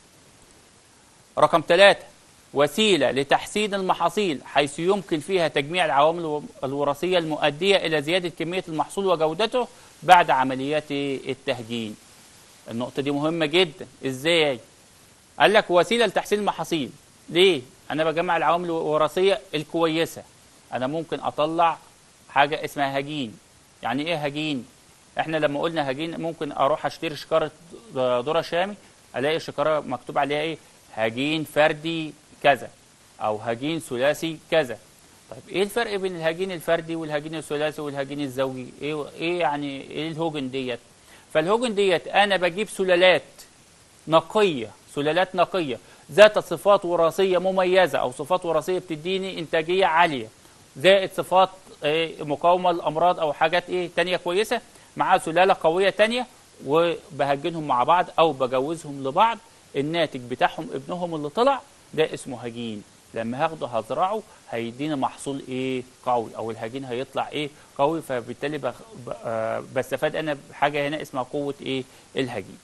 رقم ثلاثة وسيلة لتحسين المحاصيل حيث يمكن فيها تجميع العوامل الوراثية المؤدية إلى زيادة كمية المحصول وجودته بعد عمليات التهجين النقطة دي مهمة جدا ازاي قال لك وسيلة لتحسين المحاصيل ليه انا بجمع العوامل الوراثية الكويسة انا ممكن اطلع حاجه اسمها هجين يعني ايه هجين احنا لما قلنا هجين ممكن اروح اشتري شكاره ذره شامي الاقي الشكاره مكتوب عليها ايه هجين فردي كذا او هجين ثلاثي كذا طيب ايه الفرق بين الهجين الفردي والهجين الثلاثي والهجين الزوجي ايه ايه يعني ايه الهوجن ديت فالهوجن ديت انا بجيب سلالات نقيه سلالات نقيه ذات صفات وراثيه مميزه او صفات وراثيه بتديني انتاجيه عاليه زائد صفات إيه مقاومه للامراض او حاجات ايه تانية كويسه مع سلاله قويه تانية وبهجنهم مع بعض او بجوزهم لبعض الناتج بتاعهم ابنهم اللي طلع ده اسمه هجين لما هاخده هزرعه هيدينا محصول ايه قوي او الهجين هيطلع ايه قوي فبالتالي بخ... ب... آه بستفاد انا بحاجه هنا اسمها قوه ايه الهجين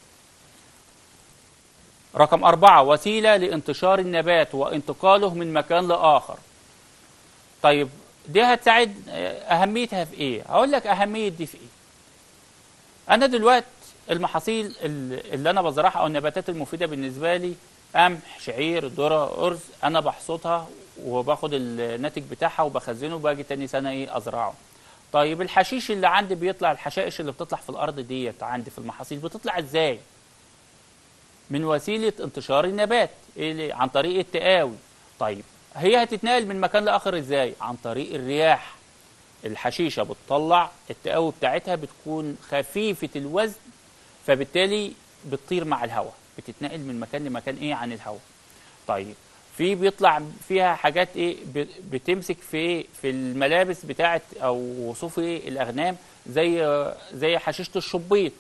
رقم أربعة وسيلة لانتشار النبات وانتقاله من مكان لآخر طيب دي هتساعد أهميتها في إيه؟ هقول لك أهمية دي في إيه؟ أنا دلوقتي المحاصيل اللي أنا بزرعها أو النباتات المفيدة بالنسبة لي قمح شعير ذرة أرز أنا بحصدها وباخد الناتج بتاعها وبخزنه وباجي تاني سنة إيه أزرعه طيب الحشيش اللي عندي بيطلع الحشائش اللي بتطلع في الأرض ديت عندي في المحاصيل بتطلع إزاي؟ من وسيلة انتشار النبات إيه عن طريق التقاوي طيب هي هتتنقل من مكان لآخر إزاي عن طريق الرياح الحشيشة بتطلع التقاوي بتاعتها بتكون خفيفة الوزن فبالتالي بتطير مع الهواء بتتنقل من مكان لمكان ايه عن الهواء طيب في بيطلع فيها حاجات ايه بتمسك في في الملابس بتاعت او صوف ايه الاغنام زي زي حشيشه الشبيط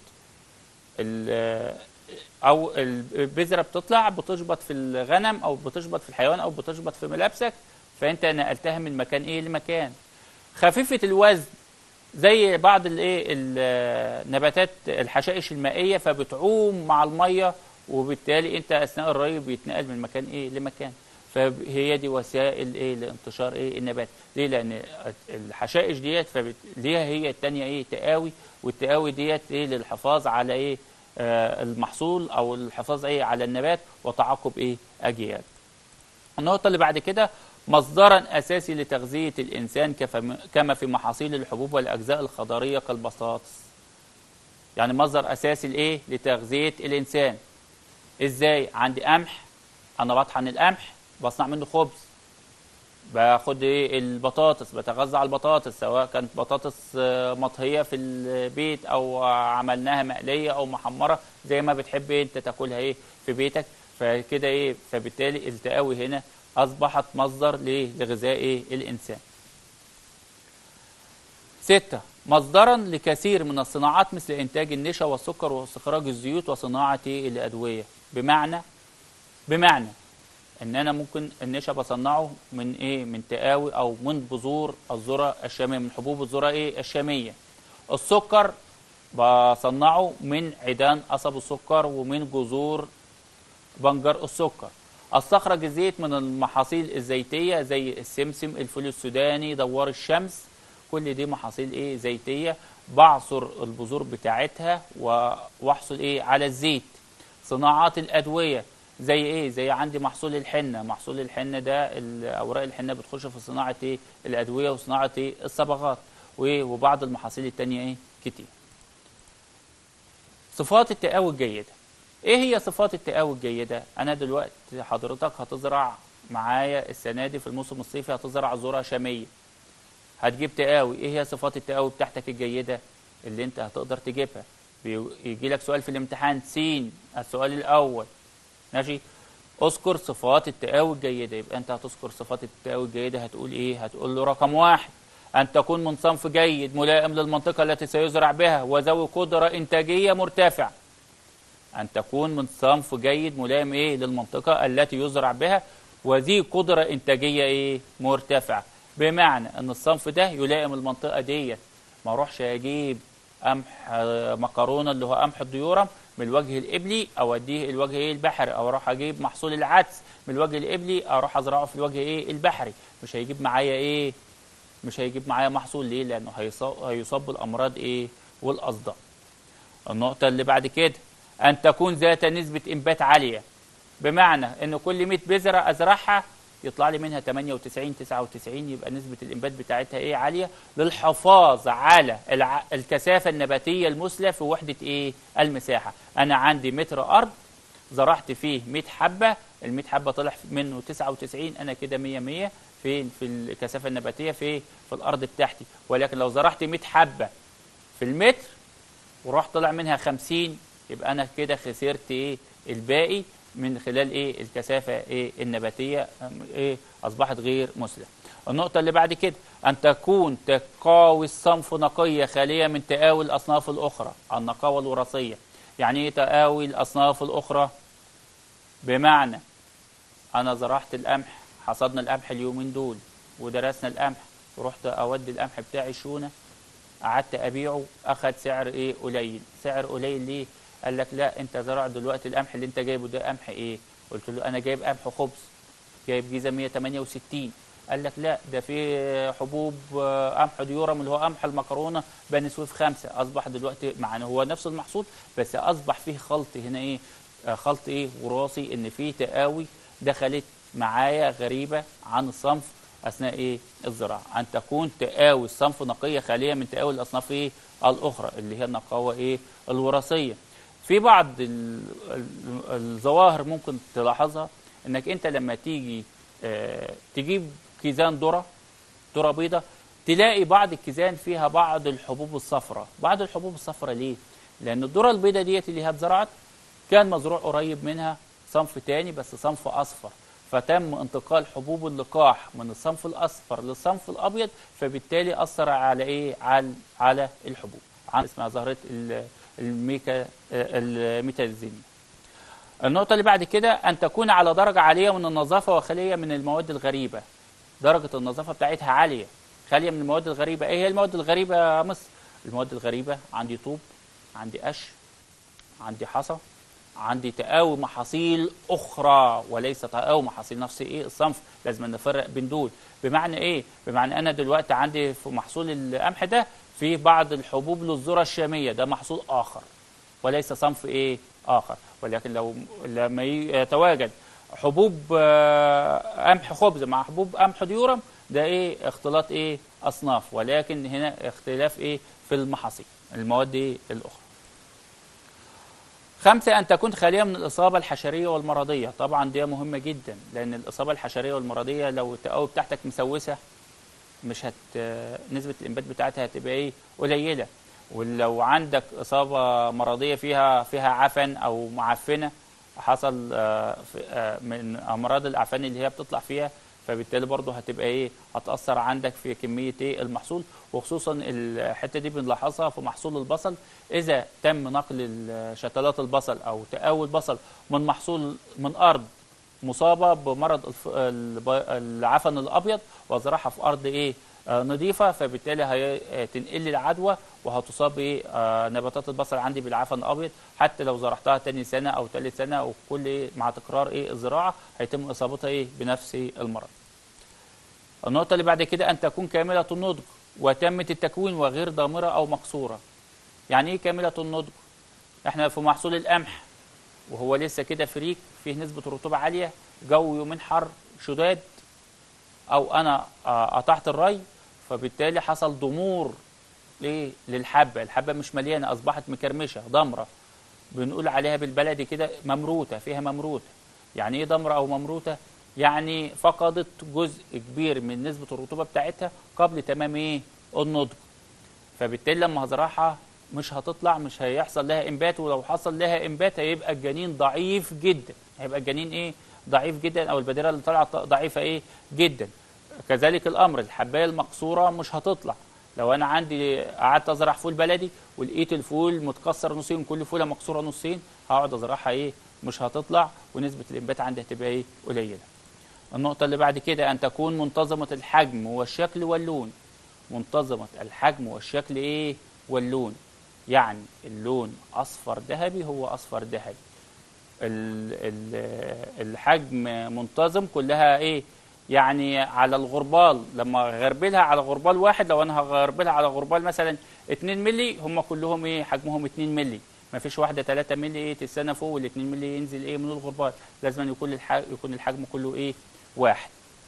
او البذره بتطلع بتشبط في الغنم او بتشبط في الحيوان او بتشبط في ملابسك فانت نقلتها من مكان ايه لمكان خفيفه الوزن زي بعض الايه النباتات الحشائش المائيه فبتعوم مع الميه وبالتالي انت اثناء الري بيتنقل من مكان ايه لمكان فهي دي وسائل ايه لانتشار ايه النبات ليه لان الحشائش ديت ليها هي الثانيه ايه تقاوي والتقاوي ديت ايه للحفاظ على ايه آه المحصول او الحفاظ ايه على النبات وتعاقب ايه اجيال النقطه اللي بعد كده مصدرا اساسي لتغذيه الانسان كما في محاصيل الحبوب والاجزاء الخضريه كالبطاطس يعني مصدر اساسي لايه لتغذيه الانسان ازاي عندي قمح انا بطحن القمح بصنع منه خبز باخد ايه البطاطس بتغذى على البطاطس سواء كانت بطاطس مطهيه في البيت او عملناها مقليه او محمره زي ما بتحب انت تاكلها ايه في بيتك فكده ايه فبالتالي التقاوي هنا اصبحت مصدر ليه لغذاء ايه الانسان ستة مصدرا لكثير من الصناعات مثل انتاج النشا والسكر واستخراج الزيوت وصناعه الادويه بمعنى بمعنى ان انا ممكن النشا بصنعه من ايه من تقاوي او من بذور الذره الشاميه من حبوب الذره ايه الشاميه السكر بصنعه من عيدان قصب السكر ومن جذور بنجر السكر استخرج الزيت من المحاصيل الزيتيه زي السمسم الفول السوداني دوار الشمس كل دي محاصيل ايه زيتيه بعصر البذور بتاعتها واحصل ايه على الزيت صناعات الادويه زي ايه زي عندي محصول الحنه محصول الحنه ده اوراق الحنه بتخش في صناعه ايه الادويه وصناعه ايه الصبغات وبعض المحاصيل التانية ايه كتير صفات التقاوي الجيده ايه هي صفات التقاوي الجيده انا دلوقتي حضرتك هتزرع معايا السنه دي في الموسم الصيفي هتزرع ذره شاميه هتجيب تقاوي ايه هي صفات التقاوي بتاعتك الجيده اللي انت هتقدر تجيبها بيجي لك سؤال في الامتحان سين السؤال الاول ماشي اذكر صفات التقاوي الجيده يبقى انت هتذكر صفات التقاوي الجيده هتقول ايه هتقول له رقم واحد ان تكون من صنف جيد ملائم للمنطقه التي سيزرع بها وذوي قدره انتاجيه مرتفعه ان تكون من صنف جيد ملائم ايه للمنطقه التي يزرع بها وذي قدره انتاجيه ايه مرتفعه بمعنى ان الصنف ده يلائم المنطقه ديت ما اروحش اجيب قمح مكرونه اللي هو قمح الضيورم من الوجه القبلي اوديه الوجه ايه البحري او اروح اجيب محصول العدس من الوجه القبلي اروح ازرعه في الوجه ايه البحري مش هيجيب معايا ايه مش هيجيب معايا محصول ليه لانه هيصاب, هيصاب بالامراض ايه والاصداء النقطه اللي بعد كده ان تكون ذات نسبه انبات عاليه بمعنى ان كل 100 بذره ازرعها يطلع لي منها 98 99 يبقى نسبه الانبات بتاعتها ايه عاليه للحفاظ على الع... الكثافه النباتيه المثلى في وحده ايه المساحه انا عندي متر ارض زرعت فيه 100 حبه ال 100 حبه طلع منه 99 انا كده 100 100 فين في الكثافه النباتيه في في الارض بتاعتي ولكن لو زرعت 100 حبه في المتر وراح طلع منها 50 يبقى انا كده خسرت ايه الباقي من خلال ايه الكثافه ايه النباتيه ايه اصبحت غير مثلى النقطه اللي بعد كده ان تكون تقاوي الصنف نقيه خاليه من تقاوي الاصناف الاخرى النقاوه الوراثيه يعني ايه تقاوي الاصناف الاخرى بمعنى انا زرعت القمح حصدنا القمح اليومين دول ودرسنا القمح ورحت اودي القمح بتاعي شونه قعدت ابيعه اخد سعر ايه قليل سعر قليل ليه قال لك لا انت زرع دلوقتي القمح اللي انت جايبه ده قمح ايه قلت له انا جايب قمح خبز جايب جيزه 168 قال لك لا ده في حبوب قمح ديورم اللي هو قمح المكرونه بني سويف خمسه اصبح دلوقتي معنا هو نفس المحصول بس اصبح فيه خلط هنا ايه خلط ايه وراثي ان في تقاوي دخلت معايا غريبه عن الصنف اثناء ايه الزراعه ان تكون تقاوي الصنف نقيه خاليه من تقاوي الاصناف ايه الاخرى اللي هي النقاوه ايه الوراثيه في بعض الظواهر ممكن تلاحظها انك انت لما تيجي اه تجيب كيزان ذره ذره بيضاء تلاقي بعض الكيزان فيها بعض الحبوب الصفراء بعض الحبوب الصفراء ليه لان الذره البيضاء ديت اللي هي اتزرعت كان مزروع قريب منها صنف تاني بس صنف اصفر فتم انتقال حبوب اللقاح من الصنف الاصفر للصنف الابيض فبالتالي اثر على ايه على على الحبوب عن اسمها ظاهره الميكا الميتازينيا النقطه اللي بعد كده ان تكون على درجه عاليه من النظافه وخاليه من المواد الغريبه درجه النظافه بتاعتها عاليه خاليه من المواد الغريبه ايه هي المواد الغريبه يا مصر المواد الغريبه عندي طوب عندي قش عندي حصى عندي تقاوي محاصيل اخرى وليس تقاوي محاصيل نفس ايه الصنف لازم نفرق بين دول بمعنى ايه بمعنى انا دلوقتي عندي في محصول القمح ده في بعض الحبوب للذره الشاميه ده محصول اخر وليس صنف ايه اخر ولكن لو لما يتواجد حبوب قمح خبز مع حبوب قمح ديورم ده ايه اختلاط ايه اصناف ولكن هنا اختلاف ايه في المحاصيل المواد إيه الاخرى خمسة أن تكون خالية من الإصابة الحشرية والمرضية طبعا دي مهمة جدا لأن الإصابة الحشرية والمرضية لو التقاوي بتاعتك مسوسة مش هت نسبة الإنبات بتاعتها هتبقى إيه قليلة ولو عندك إصابة مرضية فيها فيها عفن أو معفنة حصل من أمراض الأعفان اللي هي بتطلع فيها فبالتالي برضه هتبقى ايه هتاثر عندك في كميه ايه المحصول وخصوصا الحته دي بنلاحظها في محصول البصل اذا تم نقل شتلات البصل او تقاوي البصل من محصول من ارض مصابه بمرض العفن الابيض وزرعها في ارض ايه آه نظيفه فبالتالي هتنقل لي العدوى وهتصاب ايه آه نباتات البصل عندي بالعفن الابيض حتى لو زرعتها تاني سنه او ثالث سنه او كل إيه مع تكرار ايه الزراعه هيتم اصابتها ايه بنفس المرض. النقطه اللي بعد كده ان تكون كامله النضج وتمت التكوين وغير ضامره او مكسوره. يعني ايه كامله النضج؟ احنا في محصول القمح وهو لسه كده فريك فيه نسبه رطوبه عاليه جو يومين حر شداد او انا قطعت الري فبالتالي حصل ضمور ليه للحبه الحبه مش مليانه اصبحت مكرمشه ضمره بنقول عليها بالبلدي كده ممروته فيها ممروته يعني ايه ضمره او ممروته يعني فقدت جزء كبير من نسبه الرطوبه بتاعتها قبل تمام ايه النضج فبالتالي لما هزرعها مش هتطلع مش هيحصل لها انبات ولو حصل لها انبات هيبقى الجنين ضعيف جدا هيبقى الجنين ايه ضعيف جدا او البديره اللي طلعت ضعيفه ايه جدا كذلك الامر الحبايه المقصوره مش هتطلع لو انا عندي قعدت ازرع فول بلدي ولقيت الفول متكسر نصين كل فوله مكسوره نصين هقعد ازرعها ايه مش هتطلع ونسبه الانبات عندي هتبقى ايه قليله النقطه اللي بعد كده ان تكون منتظمه الحجم والشكل واللون منتظمه الحجم والشكل ايه واللون يعني اللون اصفر ذهبي هو اصفر ذهبي الحجم منتظم كلها ايه يعني على الغربال لما غربلها على غربال واحد لو انا هغربلها على غربال مثلا 2 مللي هم كلهم ايه حجمهم 2 مللي ما فيش واحده 3 مللي ايه تستنى فوق وال 2 مللي ينزل ايه من الغربال لازم يكون الحجم يكون الحجم كله ايه واحد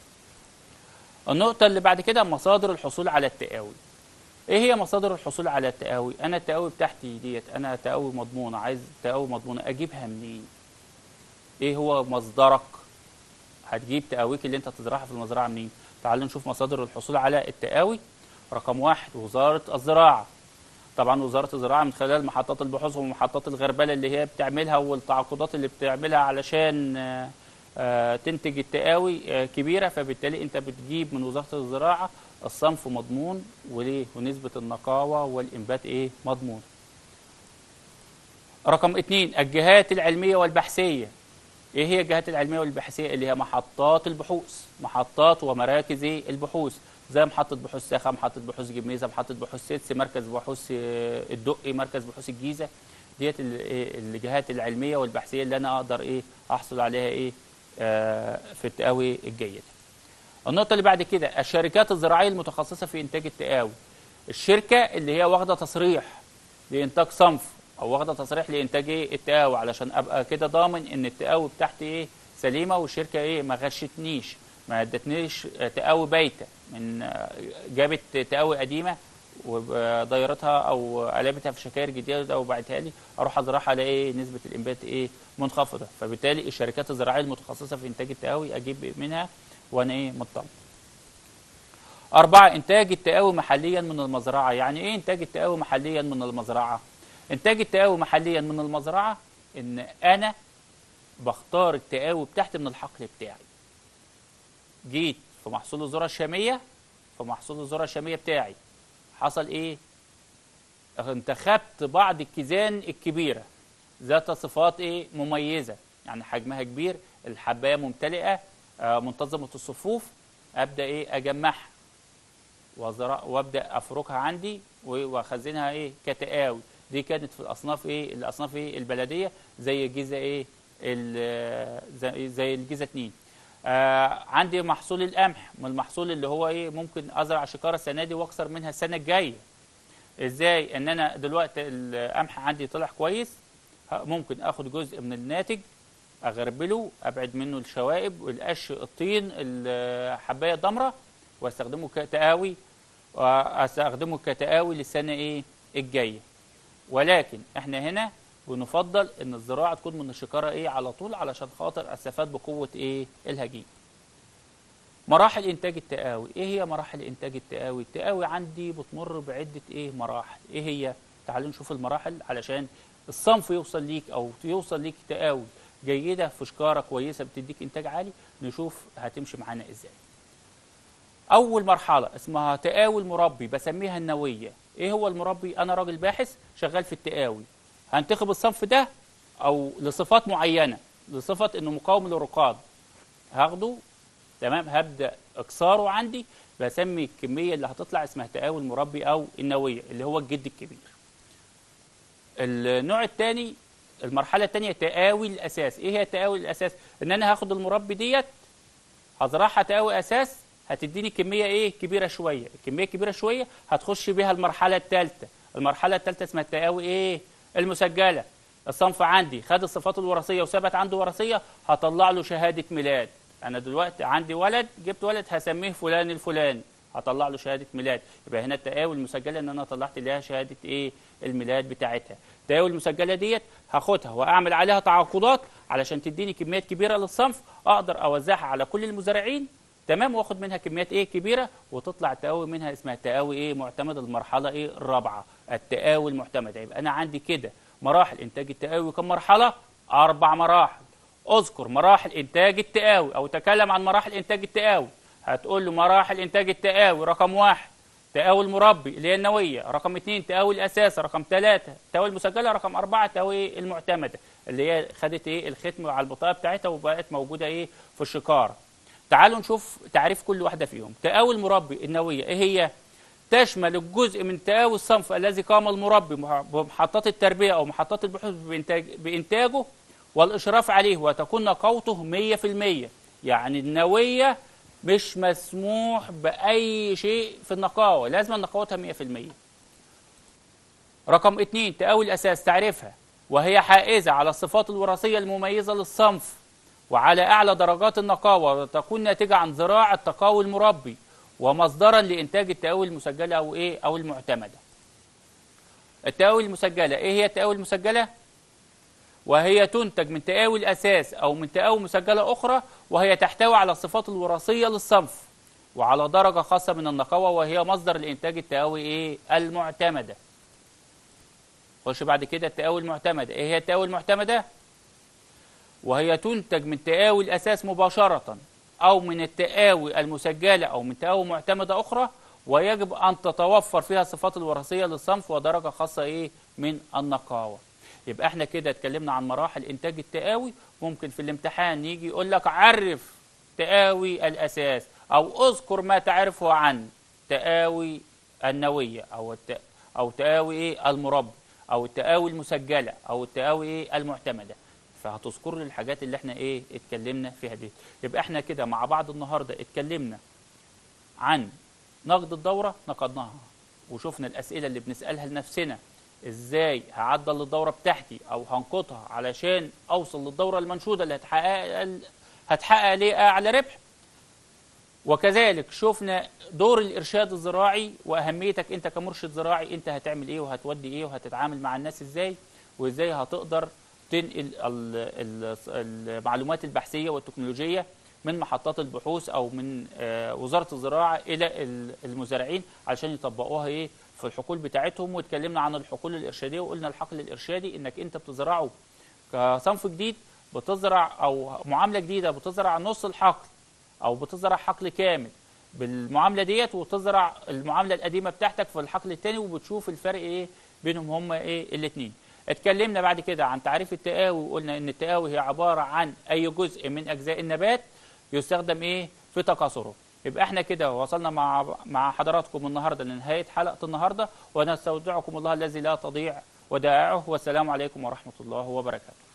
النقطة اللي بعد كده مصادر الحصول على التقاوي ايه هي مصادر الحصول على التقاوي انا التقاوي بتاعتي ديت انا تقاوي مضمونة عايز تقاوي مضمونة اجيبها منين ايه هو مصدرك هتجيب تقاويك اللي انت تزرعها في المزرعة منين تعالوا نشوف مصادر الحصول على التقاوي رقم واحد وزارة الزراعة طبعا وزارة الزراعة من خلال محطات البحوث ومحطات الغربلة اللي هي بتعملها والتعاقدات اللي بتعملها علشان آه، آه، تنتج التقاوي آه، كبيرة فبالتالي انت بتجيب من وزارة الزراعة الصنف مضمون وليه ونسبة النقاوة والإنبات ايه مضمون رقم اتنين الجهات العلمية والبحثية ايه هي الجهات العلمية والبحثية اللي هي محطات البحوث محطات ومراكز إيه؟ البحوث زي محطة بحوث ساخة محطة بحوث جميزة محطة بحوث سيتس مركز بحوث آه، الدقي مركز بحوث الجيزة ديت ال- إيه الجهات العلمية والبحثية اللي أنا أقدر إيه أحصل عليها إيه آه، في التقاوي الجيدة النقطة اللي بعد كده الشركات الزراعية المتخصصة في إنتاج التقاوي الشركة اللي هي واخدة تصريح لإنتاج صنف أو واخدة تصريح لإنتاج إيه التقاوي علشان أبقى كده ضامن إن التقاوي بتاعتي إيه سليمة والشركة إيه ما غشتنيش ما ادتنيش آه، تقاوي بايتة من آه، جابت تقاوي قديمة وضيرتها او قلبتها في شكاير جديده وبعتها لي اروح ازرعها الاقي نسبه الانبات ايه منخفضه فبالتالي الشركات الزراعيه المتخصصه في انتاج التقاوي اجيب منها وانا ايه مطمن أربعة إنتاج التقاوي محليا من المزرعة يعني إيه إنتاج التقاوي محليا من المزرعة إنتاج التقاوي محليا من المزرعة إن أنا بختار التقاوي بتاعتي من الحقل بتاعي جيت في محصول الذرة الشامية في محصول الذرة الشامية بتاعي حصل إيه انتخبت بعض الكيزان الكبيرة ذات صفات إيه مميزة يعني حجمها كبير الحباية ممتلئة آه، منتظمة الصفوف أبدأ إيه أجمعها وأزرع وابدا افركها عندي و- واخزنها ايه كتقاوي دي كانت في الاصناف ايه الاصناف ايه البلديه زي الجيزه ايه ال- زي, زي الجيزه 2 آه عندي محصول القمح من المحصول اللي هو ايه ممكن ازرع شكاره السنه دي واكثر منها السنه الجايه ازاي ان انا دلوقتي القمح عندي طلع كويس ه- ممكن اخد جزء من الناتج اغربله ابعد منه الشوائب والقش الطين الحبايه الضمراء واستخدمه كتقاوي واستخدمه كتقاوي للسنه ايه الجايه ولكن احنا هنا بنفضل ان الزراعه تكون من الشكاره ايه على طول علشان خاطر استفاد بقوه ايه الهجين مراحل انتاج التقاوي ايه هي مراحل انتاج التقاوي التقاوي عندي بتمر بعده ايه مراحل ايه هي تعالوا نشوف المراحل علشان الصنف يوصل ليك او يوصل ليك تقاوي جيده في شكاره كويسه بتديك انتاج عالي نشوف هتمشي معانا ازاي اول مرحله اسمها تقاوي المربي بسميها النويه ايه هو المربي انا راجل باحث شغال في التقاوي هنتخب الصنف ده او لصفات معينه لصفه انه مقاوم للرقاد هاخده تمام هبدا اكساره عندي بسمي الكميه اللي هتطلع اسمها تقاوي المربي او النويه اللي هو الجد الكبير النوع الثاني المرحله الثانيه تقاوي الاساس ايه هي تقاوي الاساس ان انا هاخد المربي ديت هزرعها تقاوي اساس هتديني كميه ايه كبيره شويه الكميه كبيره شويه هتخش بيها المرحله الثالثه المرحله الثالثه اسمها التقاوي ايه المسجله الصنف عندي خد الصفات الوراثيه وثبت عنده وراثيه هطلع له شهاده ميلاد انا دلوقتي عندي ولد جبت ولد هسميه فلان الفلاني هطلع له شهاده ميلاد يبقى هنا التقاوي المسجله ان انا طلعت لها شهاده ايه الميلاد بتاعتها التقاوي المسجله ديت هاخدها واعمل عليها تعاقدات علشان تديني كميات كبيره للصنف اقدر اوزعها على كل المزارعين تمام واخد منها كميات ايه كبيره وتطلع تقاوي منها اسمها تقاوي ايه معتمده المرحله ايه الرابعه التقاوي المعتمده يبقى انا عندي كده مراحل انتاج التقاوي كم مرحله اربع مراحل اذكر مراحل انتاج التقاوي او تكلم عن مراحل انتاج التقاوي هتقول له مراحل انتاج التقاوي رقم واحد تقاوي المربي اللي هي النويه رقم اثنين تقاوي الاساس رقم ثلاثه تقاوي المسجله رقم اربعه تقاوي المعتمده اللي هي خدت ايه الختم على البطاقه بتاعتها وبقت موجوده ايه في الشكاره تعالوا نشوف تعريف كل واحده فيهم تقاوي المربي النويه ايه هي تشمل الجزء من تقاوي الصنف الذي قام المربي بمحطات التربيه او محطات البحوث بإنتاج بانتاجه والاشراف عليه وتكون نقاوته 100% يعني النويه مش مسموح باي شيء في النقاوه لازم نقاوتها 100% رقم اثنين تقاوي الاساس تعريفها وهي حائزه على الصفات الوراثيه المميزه للصنف وعلى اعلى درجات النقاوه وتكون ناتجه عن زراعه تقاوي المربي ومصدرا لانتاج التقاوي المسجله او ايه او المعتمده التقاوي المسجله ايه هي التقاوي المسجله وهي تنتج من تقاوي الاساس او من تقاوي مسجله اخرى وهي تحتوي على الصفات الوراثيه للصنف وعلى درجه خاصه من النقاوه وهي مصدر لانتاج التقاوي ايه المعتمده خش بعد كده التقاوي المعتمده ايه هي التقاوي المعتمده وهي تنتج من تقاوي الاساس مباشره او من التقاوي المسجله او من تقاوي معتمده اخرى ويجب ان تتوفر فيها الصفات الوراثيه للصنف ودرجه خاصه ايه من النقاوه يبقى احنا كده اتكلمنا عن مراحل انتاج التقاوي ممكن في الامتحان يجي يقول لك عرف تقاوي الاساس او اذكر ما تعرفه عن تقاوي النويه او الت... او تقاوي ايه المربى او التقاوي المسجله او التقاوي ايه المعتمده فهتذكر لي الحاجات اللي احنا ايه اتكلمنا فيها دي يبقى احنا كده مع بعض النهارده اتكلمنا عن نقد الدوره نقدناها وشفنا الاسئله اللي بنسالها لنفسنا ازاي هعدل الدوره بتاعتي او هنقطها علشان اوصل للدوره المنشوده اللي هتحقق هتحقق ليه اعلى ربح وكذلك شفنا دور الارشاد الزراعي واهميتك انت كمرشد زراعي انت هتعمل ايه وهتودي ايه وهتتعامل مع الناس ازاي وازاي هتقدر تنقل ال- ال- المعلومات البحثيه والتكنولوجيه من محطات البحوث او من آه، وزاره الزراعه الى ال- المزارعين علشان يطبقوها ايه في الحقول بتاعتهم واتكلمنا عن الحقول الارشاديه وقلنا الحقل الارشادي انك انت بتزرعه كصنف جديد بتزرع او معامله جديده بتزرع نص الحقل او بتزرع حقل كامل بالمعامله ديت وتزرع المعامله القديمه بتاعتك في الحقل الثاني وبتشوف الفرق ايه بينهم هما ايه الاثنين اتكلمنا بعد كده عن تعريف التقاوي وقلنا ان التقاوي هي عباره عن اي جزء من اجزاء النبات يستخدم ايه في تكاثره يبقى احنا كده وصلنا مع مع حضراتكم النهارده لنهايه حلقه النهارده ونستودعكم الله الذي لا تضيع ودائعه والسلام عليكم ورحمه الله وبركاته